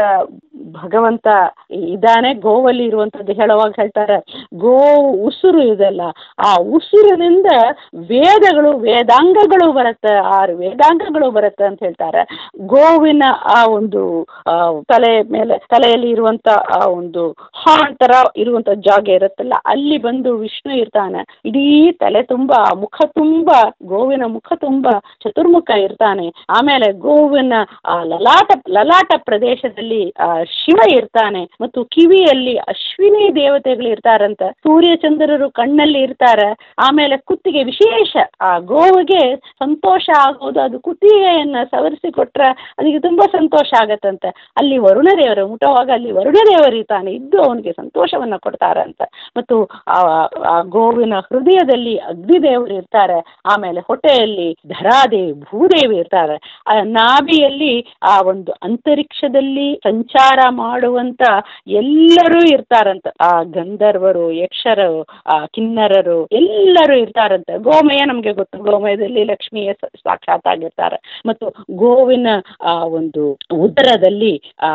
Speaker 2: ಭಗವಂತ ಇದ್ದಾನೆ ಗೋವಲ್ಲಿ ಇರುವಂಥದ್ದು ಹೇಳುವಾಗ ಹೇಳ್ತಾರೆ ಗೋ ಉಸಿರು ಇದೆಲ್ಲ ಆ ಉಸಿರಿನಿಂದ ವೇದಗಳು ವೇದಾಂಗಗಳು ಬರುತ್ತೆ ಆರು ವೇದಾಂಗಗಳು ಬರುತ್ತೆ ಅಂತ ಹೇಳ್ತಾರೆ ಗೋವಿನ ಆ ಒಂದು ಆ, ತಲೆ ಮೇಲೆ ತಲೆಯಲ್ಲಿ ಇರುವಂತ ಆ ಒಂದು ಹಾರ್ನ್ ತರ ಇರುವಂತ ಜಾಗ ಇರುತ್ತಲ್ಲ ಅಲ್ಲಿ ಬಂದು ವಿಷ್ಣು ಇರ್ತಾನೆ ಇಡೀ ತಲೆ ತುಂಬಾ ಮುಖ ತುಂಬ ಗೋವಿನ ಮುಖ ತುಂಬ ಚತುರ್ಮುಖ ಇರ್ತಾನೆ ಆಮೇಲೆ ಗೋವಿನ ಆ ಲಲಾಟ ಲಲಾಟ ಪ್ರದೇಶದಲ್ಲಿ ಆ ಶಿವ ಇರ್ತಾನೆ ಮತ್ತು ಕಿವಿಯಲ್ಲಿ ಅಶ್ವಿನಿ ದೇವತೆಗಳು ಇರ್ತಾರಂತ ಸೂರ್ಯ ಚಂದ್ರರು ಕಣ್ಣಲ್ಲಿ ಇರ್ತಾರೆ ಆಮೇಲೆ ಕುತ್ತಿಗೆ ವಿಶೇಷ ಆ ಗೋವಿಗೆ ಸಂತೋಷ ಆಗೋದು ಅದು ಕುತ್ತಿಗೆಯನ್ನ ಸವರಿಸಿ ಕೊಟ್ರೆ ಅದಕ್ಕೆ ತುಂಬಾ ಸಂತೋಷ ಆಗತ್ತಂತೆ ಅಲ್ಲಿ ವರುಣ ದೇವರು ಮುಟ್ಟುವಾಗ ಅಲ್ಲಿ ವರುಣ ದೇವರು ಇರ್ತಾನೆ ಇದ್ದು ಅವನಿಗೆ ಸಂತೋಷವನ್ನ ಕೊಡ್ತಾರಂತೆ ಮತ್ತು ಆ ಆ ಗೋವಿನ ಹೃದಯದಲ್ಲಿ ಅಗ್ನಿದೇವರು ಇರ್ತಾರೆ ಆಮೇಲೆ ಹೊಟ್ಟೆಯಲ್ಲಿ ಧರಾದೇವಿ ಭೂದೇವಿ ಇರ್ತಾರೆ ಆ ನಾಭಿಯಲ್ಲಿ ಆ ಒಂದು ಅಂತರಿಕ್ಷದಲ್ಲಿ ಸಂಚಾರ ಮಾಡುವಂತ ಎಲ್ಲರೂ ಇರ್ತಾರಂತ ಆ ಗಂಧರ್ವರು ಯಕ್ಷರು ಆ ಕಿನ್ನರರು ಎಲ್ಲರೂ ಇರ್ತಾರಂತೆ ಗೋಮಯ ನಮಗೆ ಗೊತ್ತು ಗೋಮಯದಲ್ಲಿ ಲಕ್ಷ್ಮಿಯ ಸ- ಸಾಕ್ಷಾತ್ ಆಗಿರ್ತಾರೆ ಮತ್ತು ಗೋವಿನ ಆ ಒಂದು ಉದರದಲ್ಲಿ ಆ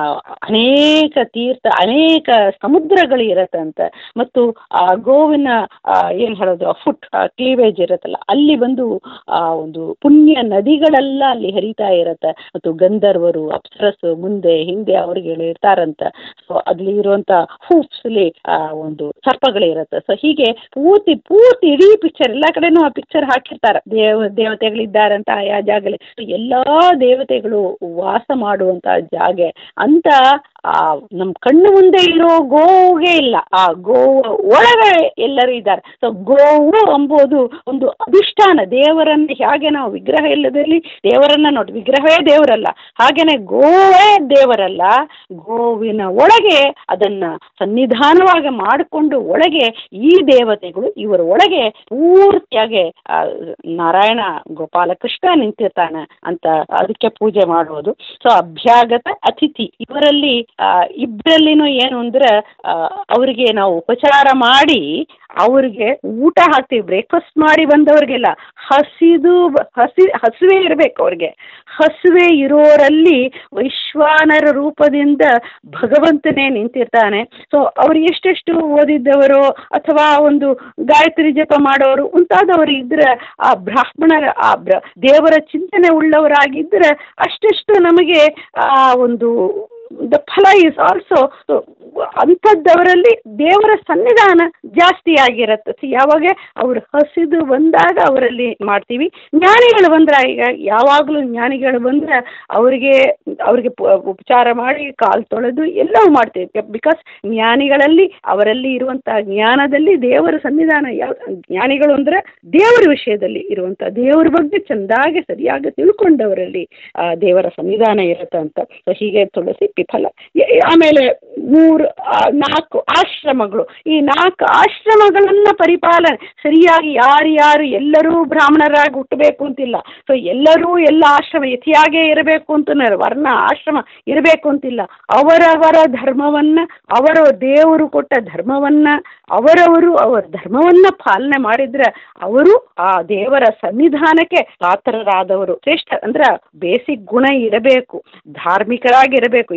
Speaker 2: ಅನೇಕ ತೀರ್ಥ ಅನೇಕ ಸಮುದ್ರಗಳು ಇರತ್ತಂತೆ ಮತ್ತು ಆ ಗೋವಿನ ಆ, ಏನ್ ಹೇಳೋದು ಫುಟ್ ಕ್ಲೀವೇಜ್ ಇರುತ್ತಲ್ಲ ಅಲ್ಲಿ ಬಂದು ಆ ಒಂದು ಪುಣ್ಯ ನದಿಗಳೆಲ್ಲ ಅಲ್ಲಿ ಹರಿತಾ ಇರತ್ತೆ ಮತ್ತು ಗಂಧರ್ವರು ಅಪ್ಸರಸ್ಸು ಮುಂದೆ ಹಿಂದೆ ಅವ್ರಿಗೆ ಇರ್ತಾರಂತ ಸೊ ಅಲ್ಲಿ ಇರುವಂತ ಹೂಪ್ಸ್ಲಿ ಆ ಒಂದು ಸರ್ಪಗಳಿರತ್ತೆ ಸೊ ಹೀಗೆ ಪೂರ್ತಿ ಪೂರ್ತಿ ಇಡೀ ಪಿಕ್ಚರ್ ಎಲ್ಲ ಕಡೆನೂ ಆ ಪಿಕ್ಚರ್ ಹಾಕಿರ್ತಾರೆ ದೇವ ದೇವತೆಗಳಿದ್ದಾರಂತ ಆಯಾ ಜಾಗದಲ್ಲಿ So ಎಲ್ಲಾ ದೇವತೆಗಳು ವಾಸ ಮಾಡುವಂತ ಜಾಗೆ ಅಂತ ಆ ನಮ್ಮ ಕಣ್ಣು ಮುಂದೆ ಇರೋ ಗೋವಿಗೆ ಇಲ್ಲ ಆ ಗೋವು ಒಳಗೆ ಎಲ್ಲರೂ ಇದ್ದಾರೆ ಸೊ ಗೋವು ಎಂಬುದು ಒಂದು ಅಧಿಷ್ಠಾನ ದೇವರನ್ನ ಹೇಗೆ ನಾವು ವಿಗ್ರಹ ಇಲ್ಲದಲ್ಲಿ ದೇವರನ್ನ ನೋಡಿ ವಿಗ್ರಹವೇ ದೇವರಲ್ಲ ಹಾಗೇನೆ ಗೋವೇ ದೇವರಲ್ಲ ಗೋವಿನ ಒಳಗೆ ಅದನ್ನ ಸನ್ನಿಧಾನವಾಗಿ ಮಾಡಿಕೊಂಡು ಒಳಗೆ ಈ ದೇವತೆಗಳು ಇವರ ಒಳಗೆ ಪೂರ್ತಿಯಾಗಿ ಆ, ನಾರಾಯಣ ಗೋಪಾಲಕೃಷ್ಣ ನಿಂತಿರ್ತಾನೆ ಅಂತ ಅದಕ್ಕೆ ಪೂಜೆ ಮಾಡೋದು ಸೊ ಅಭ್ಯಾಗತ ಅತಿಥಿ ಇವರಲ್ಲಿ ಆ, ಇಬ್ಬರಲ್ಲಿನೂ ಏನು ಅಂದ್ರೆ ಆ, ಅವರಿಗೆ ನಾವು ಉಪಚಾರ ಮಾಡಿ ಅವ್ರಿಗೆ ಊಟ ಹಾಕ್ತೀವಿ ಬ್ರೇಕ್ಫಾಸ್ಟ್ ಮಾಡಿ ಬಂದವ್ರಿಗೆಲ್ಲ ಹಸಿದು ಹಸಿ ಹಸುವೆ ಇರಬೇಕು ಅವ್ರಿಗೆ ಹಸುವೆ ಇರೋರಲ್ಲಿ ವೈಶ್ವಾನರ ರೂಪದಿಂದ ಭಗವಂತನೇ ನಿಂತಿರ್ತಾನೆ ಸೊ ಅವ್ರು ಎಷ್ಟೆಷ್ಟು ಓದಿದ್ದವರು ಅಥವಾ ಒಂದು ಗಾಯತ್ರಿ ಜಪ ಮಾಡೋರು ಮುಂತಾದವರು ಇದ್ರೆ ಆ ಬ್ರಾಹ್ಮಣರ ಆ ಬ್ರ ದೇವರ ಚಿಂತನೆ ಉಳ್ಳವರಾಗಿದ್ದರೆ ಅಷ್ಟೆಷ್ಟು ನಮಗೆ ಆ ಒಂದು ದ ಫಲ ಈಸ್ ಆಲ್ಸೋ ಅಂಥದ್ದವರಲ್ಲಿ ದೇವರ ಸನ್ನಿಧಾನ ಜಾಸ್ತಿ ಆಗಿರುತ್ತೆ See, ಯಾವಾಗ ಅವ್ರು ಹಸಿದು ಬಂದಾಗ ಅವರಲ್ಲಿ ಮಾಡ್ತೀವಿ ಜ್ಞಾನಿಗಳು ಬಂದ್ರೆ ಈಗ ಯಾವಾಗಲೂ ಜ್ಞಾನಿಗಳು ಬಂದ್ರೆ ಅವರಿಗೆ ಅವರಿಗೆ ಪ- ಉಪಚಾರ ಮಾಡಿ ಕಾಲು ತೊಳೆದು ಎಲ್ಲವೂ ಮಾಡ್ತೀವಿ ಬಿಕಾಸ್ ಜ್ಞಾನಿಗಳಲ್ಲಿ ಅವರಲ್ಲಿ ಇರುವಂಥ ಜ್ಞಾನದಲ್ಲಿ ದೇವರ ಸನ್ನಿಧಾನ ಯಾವ ಜ್ಞಾನಿಗಳು ಅಂದ್ರೆ ದೇವರ ವಿಷಯದಲ್ಲಿ ಇರುವಂಥ ದೇವರ ಬಗ್ಗೆ ಚೆಂದಾಗಿ ಸರಿಯಾಗಿ ತಿಳ್ಕೊಂಡವರಲ್ಲಿ ಆ ದೇವರ ಸನ್ನಿಧಾನ ಇರುತ್ತೆ ಅಂತ ಸೊ ಹೀಗೆ ತುಳಸಿ ಪಿಫಲ ಎ- ಆಮೇಲೆ ಮೂರು ಆ, ನಾಲ್ಕು ಆಶ್ರಮಗಳು ಈ ನಾಲ್ಕು ಆಶ್ರಮಗಳನ್ನ ಪರಿಪಾಲನೆ ಸರಿಯಾಗಿ ಯಾರ್ಯಾರು ಎಲ್ಲರೂ ಬ್ರಾಹ್ಮಣರಾಗಿ ಹುಟ್ಟಬೇಕು ಅಂತಿಲ್ಲ ಸೊ ಎಲ್ಲರೂ ಎಲ್ಲ ಆಶ್ರಮ ಯತಿಯಾಗೇ ಇರಬೇಕು ಅಂತ ವರ್ಣ ಆಶ್ರಮ ಇರಬೇಕು ಅಂತಿಲ್ಲ ಅವರವರ ಧರ್ಮವನ್ನ ಅವರ ದೇವರು ಕೊಟ್ಟ ಧರ್ಮವನ್ನ ಅವರವರು ಅವರ ಧರ್ಮವನ್ನ ಪಾಲನೆ ಮಾಡಿದ್ರೆ ಅವರು ಆ ದೇವರ ಸನ್ನಿಧಾನಕ್ಕೆ ಪಾತ್ರರಾದವರು ಶ್ರೇಷ್ಠ ಅಂದ್ರೆ ಬೇಸಿಕ್ ಗುಣ ಇರಬೇಕು ಧಾರ್ಮಿಕರಾಗಿರಬೇಕು ಇದು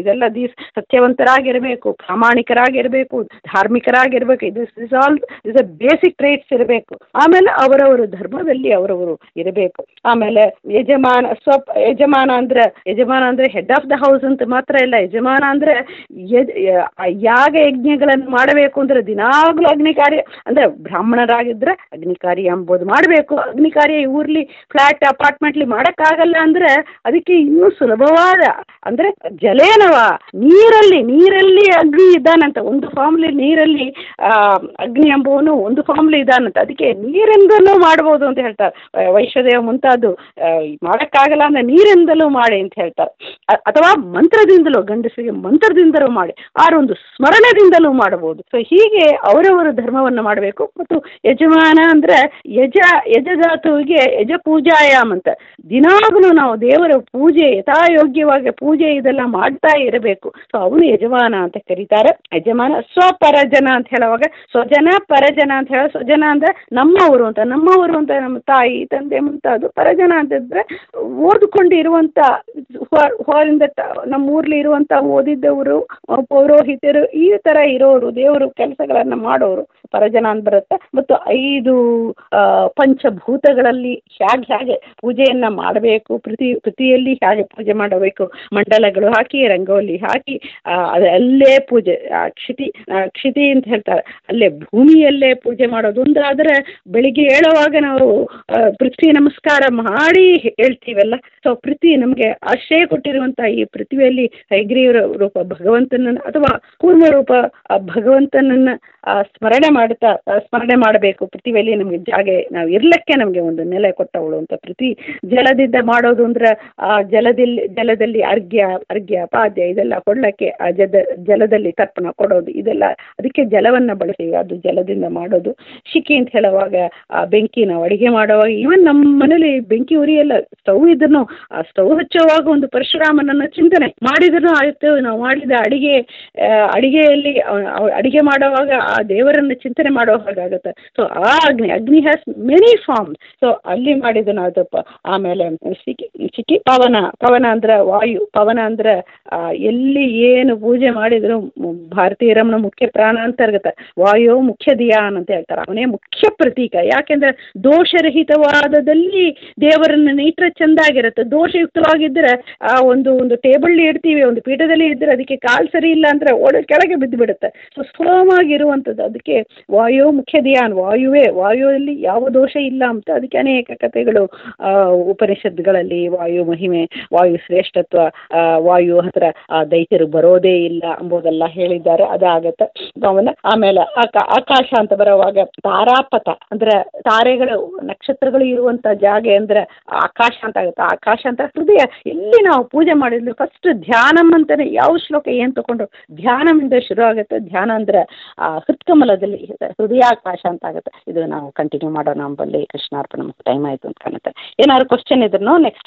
Speaker 2: ಇದೆಲ್ಲ ದೀಸ್ ಸತ್ಯವಂತರಾಗಿರಬೇಕು ಪ್ರಾಮಾಣಿಕರಾಗಿರಬೇಕು ಧಾರ್ಮಿಕರಾಗಿರಬೇಕು ಇದು is all is a basic traits ಇರಬೇಕು ಆಮೇಲೆ ಅವರವರು ಧರ್ಮದಲ್ಲಿ ಅವರವರು ಇರಬೇಕು ಆಮೇಲೆ ಯಜಮಾನ ಸ್ವ ಯಜಮಾನ ಅಂದ್ರೆ ಯಜಮಾನ ಅಂದ್ರೆ ಹೆಡ್ ಆಫ್ ದ ಹೌಸ್ ಅಂತ ಮಾತ್ರ ಇಲ್ಲ ಯಜಮಾನ ಅಂದ್ರೆ ಯಜ್ ಯ- ಯಾಗ ಯಜ್ಞಗಳನ್ನು ಮಾಡಬೇಕು ಅಂದ್ರೆ ದಿನಾಗ್ಲೂ ಅಗ್ನಿ ಕಾರ್ಯ ಅಂದ್ರೆ ಬ್ರಾಹ್ಮಣರಾಗಿದ್ರೆ ಅಗ್ನಿ ಕಾರ್ಯ ಎಂಬುದು ಮಾಡಬೇಕು ಅಗ್ನಿ ಕಾರ್ಯ ಊರ್ಲಿ ಫ್ಲಾಟ್ ಅಪಾರ್ಟ್ಮೆಂಟ್ಲಿ ಮಾಡೋಕ್ಕಾಗಲ್ಲ ಅಂದ್ರೆ ಅದಕ್ಕೆ ಇನ್ನೂ ಸುಲಭವಾದ ಅಂದ್ರೆ ಜಲೇನವ ನೀರಲ್ಲಿ ನೀರಲ್ಲಿ ಅಗ್ನಿ ಇದ್ದಾನಂತ ಒಂದು ಫಾರ್ಮ್ಲಿ ನೀರಲ್ಲಿ ಆ, ಅಗ್ನಿ ಎಂಬುವನು ಒಂದು ಫಾರ್ಮ್ಲಿ ಇದ್ದಾನಂತ ಅದಕ್ಕೆ ನೀರಿಂದಲೂ ಮಾಡ್ಬೋದು ಅಂತ ಹೇಳ್ತಾರೆ ವೈ- ವೈಶ್ವದೇವ ಮುಂತಾದ್ದು ಆ, ಮಾಡೋಕ್ಕಾಗಲ್ಲ ಅಂದ್ರೆ ನೀರಿಂದಲೂ ಮಾಡಿ ಅಂತ ಹೇಳ್ತಾರೆ ಅ- ಅಥವಾ ಮಂತ್ರದಿಂದಲೂ ಗಂಡಸರಿಗೆ ಮಂತ್ರದಿಂದಲೂ ಮಾಡಿ ಆರು ಒಂದು ಸ್ಮರಣದಿಂದಲೂ ಮಾಡಬಹುದು ಸೊ ಹೀಗೆ ಅವರವರ ಧರ್ಮವನ್ನು ಮಾಡಬೇಕು ಮತ್ತು ಯಜಮಾನ ಅಂದ್ರೆ ಯಜ ಯಜಧಾತುವಿಗೆ ಯಜ ಪೂಜಾಯಾಮ್ ಅಂತ ದಿನಾಗಲೂ ನಾವು ದೇವರ ಪೂಜೆ ಯಥಾಯೋಗ್ಯವಾಗಿ ಪೂಜೆ ಇದೆಲ್ಲ ಮಾಡ್ತಾ ಇರಬೇಕು ಸೊ ಅವನು ಯಜಮಾನ ಅಂತ ಕರೀತಾರೆ ಯಜಮಾನ ಸ್ವಪರಜನ ಅಂತ ಹೇಳುವಾಗ ಸ್ವಜನ ಪರಜನ ಅಂತ ಹೇಳೋ ಸ್ವಜನ ಅಂದ್ರೆ ನಮ್ಮವರು ಅಂತ ನಮ್ಮವರು ಅಂತ ನಮ್ಮ ತಾಯಿ ತಂದೆ ಮುಂತಾದು ಪರಜನ ಅಂತಿದ್ರೆ ಓದಿಕೊಂಡು ಇರುವಂತ ಹೊರಿಂದ ನಮ್ಮ ಊರ್ಲಿ ಇರುವಂತ ಓದಿದ್ದವರು ಅಹ್, ಪೌರೋಹಿತರು ಈ ತರ ಇರೋರು ದೇವರು ಕೆಲಸಗಳನ್ನ ಮಾಡೋರು ಪರಜನ ಅಂತ ಬರುತ್ತೆ ಮತ್ತು ಐದು ಆ, ಪಂಚಭೂತಗಳಲ್ಲಿ ಹೇಗೆ ಹೇಗೆ ಪೂಜೆಯನ್ನ ಮಾಡಬೇಕು ಪ್ರತಿ ಪ್ರತಿಯಲ್ಲಿ ಹೇಗೆ ಪೂಜೆ ಮಾಡಬೇಕು ಮಂಡಲಗಳು ಹಾಕಿ ರಂಗೋಲಿ ಹಾಕಿ ಆ, ಅದು ಅಲ್ಲೇ ಪೂಜೆ ಆ, ಕ್ಷಿತಿ ಆ, ಕ್ಷಿತಿ ಅಂತ ಹೇಳ್ತಾರೆ ಅಲ್ಲೇ ಭೂಮಿಯಲ್ಲೇ ಪೂಜೆ ಮಾಡೋದು ಒಂದಾದ್ರೆ ಬೆಳಿಗ್ಗೆ ಹೇಳುವಾಗ ನಾವು ಆ, ಪೃಥ್ವಿ ನಮಸ್ಕಾರ ಮಾಡಿ ಹೇಳ್ತೀವಲ್ಲ ಸೊ ಪೃಥ್ವಿ ನಮಗೆ ಆಶ್ರಯ ಕೊಟ್ಟಿರುವಂಥ ಈ ಪೃಥ್ವಿಯಲ್ಲಿ ಹೈಗ್ರೀವ ರೂಪ ಭಗವಂತನನ್ನು ಅಥವಾ ಕೂರ್ಮ ರೂಪ ಆ ಭಗವಂತನನ್ನ ಆ, ಸ್ಮರಣೆ ಮಾಡ್ತಾ ಆ, ಸ್ಮರಣೆ ಮಾಡಬೇಕು ಪೃಥ್ವಿಯಲ್ಲಿ ನಮಗೆ ಜಾಗ ನಾವು ಇರ್ಲಿಕ್ಕೆ ನಮಗೆ ಒಂದು ನೆಲೆ ಕೊಟ್ಟವಳು ಅಂತ ಪೃಥ್ವಿ ಜಲದಿಂದ ಮಾಡೋದು ಅಂದ್ರೆ ಆ ಜಲದಲ್ಲಿ ಜಲದಲ್ಲಿ ಅರ್ಘ್ಯ ಅರ್ಘ್ಯ ಪಾದ್ಯ ಇದೆಲ್ಲ ಕೊಡ್ಲಿಕ್ಕೆ ಆ ಜದ ಜಲದಲ್ಲಿ ತರ್ಪಣ ಕೊಡೋದು ಇದೆಲ್ಲ ಅದಕ್ಕೆ ಜಲವನ್ನು ಬಳಸಿ ಅದು ಜಲದಿಂದ ಮಾಡೋದು ಶಿಖಿ ಅಂತ ಹೇಳುವಾಗ ಆ ಬೆಂಕಿ ನಾವು ಅಡಿಗೆ ಮಾಡುವಾಗ ಈವನ್ ನಮ್ಮ ಮನೇಲಿ ಬೆಂಕಿ ಉರಿಯಲ್ಲ ಸ್ಟವ್ ಇದ್ರೂ ಆ ಸ್ಟವ್ ಹಚ್ಚುವಾಗ ಒಂದು ಪರಶುರಾಮನನ್ನ ಚಿಂತನೆ ಮಾಡಿದ್ರು ಆಯ್ತು ನಾವು ಮಾಡಿದ ಅಡಿಗೆ ಆ, ಅಡಿಗೆಯಲ್ಲಿ ಅವ- ಅವ- ಅಡಿಗೆ ಮಾಡುವಾಗ ಆ ದೇವರನ್ನು ಚಿಂತನೆ ಮಾಡೋ ಹಾಗಾಗುತ್ತೆ ಸೊ ಆ ಅಗ್ನಿ ಅಗ್ನಿ ಹ್ಯಾಸ್ ಮೆನಿ ಫಾರ್ಮ್ಸ್ ಸೊ ಅಲ್ಲಿ ಮಾಡಿದನು ಅದಪ್ಪ ಆಮೇಲೆ ಸಿಕ್ಕಿ ಸಿಕ್ಕಿ ಪವನ ಪವನ ಅಂದ್ರೆ ವಾಯು ಪವನ ಅಂದ್ರೆ ಆ, ಎಲ್ಲಿ ಏನು ಪೂಜೆ ಮಾಡಿದ್ರು ಮ್- ಭಾರತೀಯರಮ್ಮನ ಮುಖ್ಯ ಪ್ರಾಣ ಅಂತರ್ಗತ ವಾಯು ಮುಖ್ಯ ದಿಯಾನ್ ಅಂತ ಹೇಳ್ತಾರೆ ಅವನೇ ಮುಖ್ಯ ಪ್ರತೀಕ ಯಾಕೆಂದ್ರೆ ದೋಷರಹಿತವಾದದಲ್ಲಿ ದೇವರನ್ನು ಇಟ್ಟರೆ ಚೆಂದಾಗಿರುತ್ತೆ ದೋಷಯುಕ್ತವಾಗಿದ್ದರೆ ಆ ಒಂದು ಒಂದು ಟೇಬಲ್ ಇಡ್ತೀವಿ ಒಂದು ಪೀಠದಲ್ಲಿ ಇದ್ದರೆ ಅದಕ್ಕೆ ಕಾಲು ಸರಿ ಇಲ್ಲ ಅಂದ್ರೆ ಓಡ ಕೆಳಗೆ ಬಿದ್ದು ಬಿಡುತ್ತೆ ಸೊ ಸ್ಥೂಲವಾಗಿರುವಂಥದ್ದು ಅದಕ್ಕೆ ವಾಯು ಮುಖ್ಯ ಧ್ಯಾನ್ ವಾಯುವೇ ವಾಯುವಲ್ಲಿ ಯಾವ ದೋಷ ಇಲ್ಲ ಅಂತ ಅದಕ್ಕೆ ಅನೇಕ ಕಥೆಗಳು ಆ, ಉಪನಿಷತ್ಗಳಲ್ಲಿ ವಾಯು ಮಹಿಮೆ ವಾಯು ಶ್ರೇಷ್ಠತ್ವ ಆ, ವಾಯು ಹತ್ರ ಆ ದೈತ್ಯರು ಬರೋದೇ ಇಲ್ಲ ಎಂಬುದೆಲ್ಲ ಹೇಳಿದ್ದಾರೆ ಅದಾಗತ್ತೆ ಅವನ ಆಮೇಲೆ ಆಕಾ ಆಕಾಶ ಅಂತ ಬರುವಾಗ ತಾರಾಪಥ ಅಂದ್ರೆ ತಾರೆಗಳು ನಕ್ಷತ್ರಗಳು ಇರುವಂತ ಜಾಗ ಅಂದ್ರೆ ಆಕಾಶ ಅಂತ ಆಗುತ್ತೆ ಆಕಾಶ ಅಂತ ಹೃದಯ ಎಲ್ಲಿ ನಾವು ಪೂಜೆ ಮಾಡಿದ್ಲು ಫಸ್ಟ್ ಧ್ಯಾನಂ ಅಂತಾನೆ ಯಾವ ಶ್ಲೋಕ ಏನ್ ತಗೊಂಡು ಧ್ಯಾನಮಿಂದ ಶುರು ಆಗುತ್ತೆ ಧ್ಯಾನ ಅಂದ್ರೆ ಆ ಹೃತ್ಕಮಲದಲ್ಲಿ ಹೃದಯಾಕಾಶ ಅಂತ ಆಗುತ್ತೆ ಇದು ನಾವು ಕಂಟಿನ್ಯೂ ಮಾಡೋಣ ನಂಬಲ್ಲಿ ಕೃಷ್ಣಾರ್ಪಣ ಟೈಮ್ ಆಯ್ತು ಅಂತ ಕಾಣುತ್ತೆ ಏನಾದ್ರು ಕ್ವಶನ್ ಇದ್ರು ನೆಕ್ಸ್ಟ್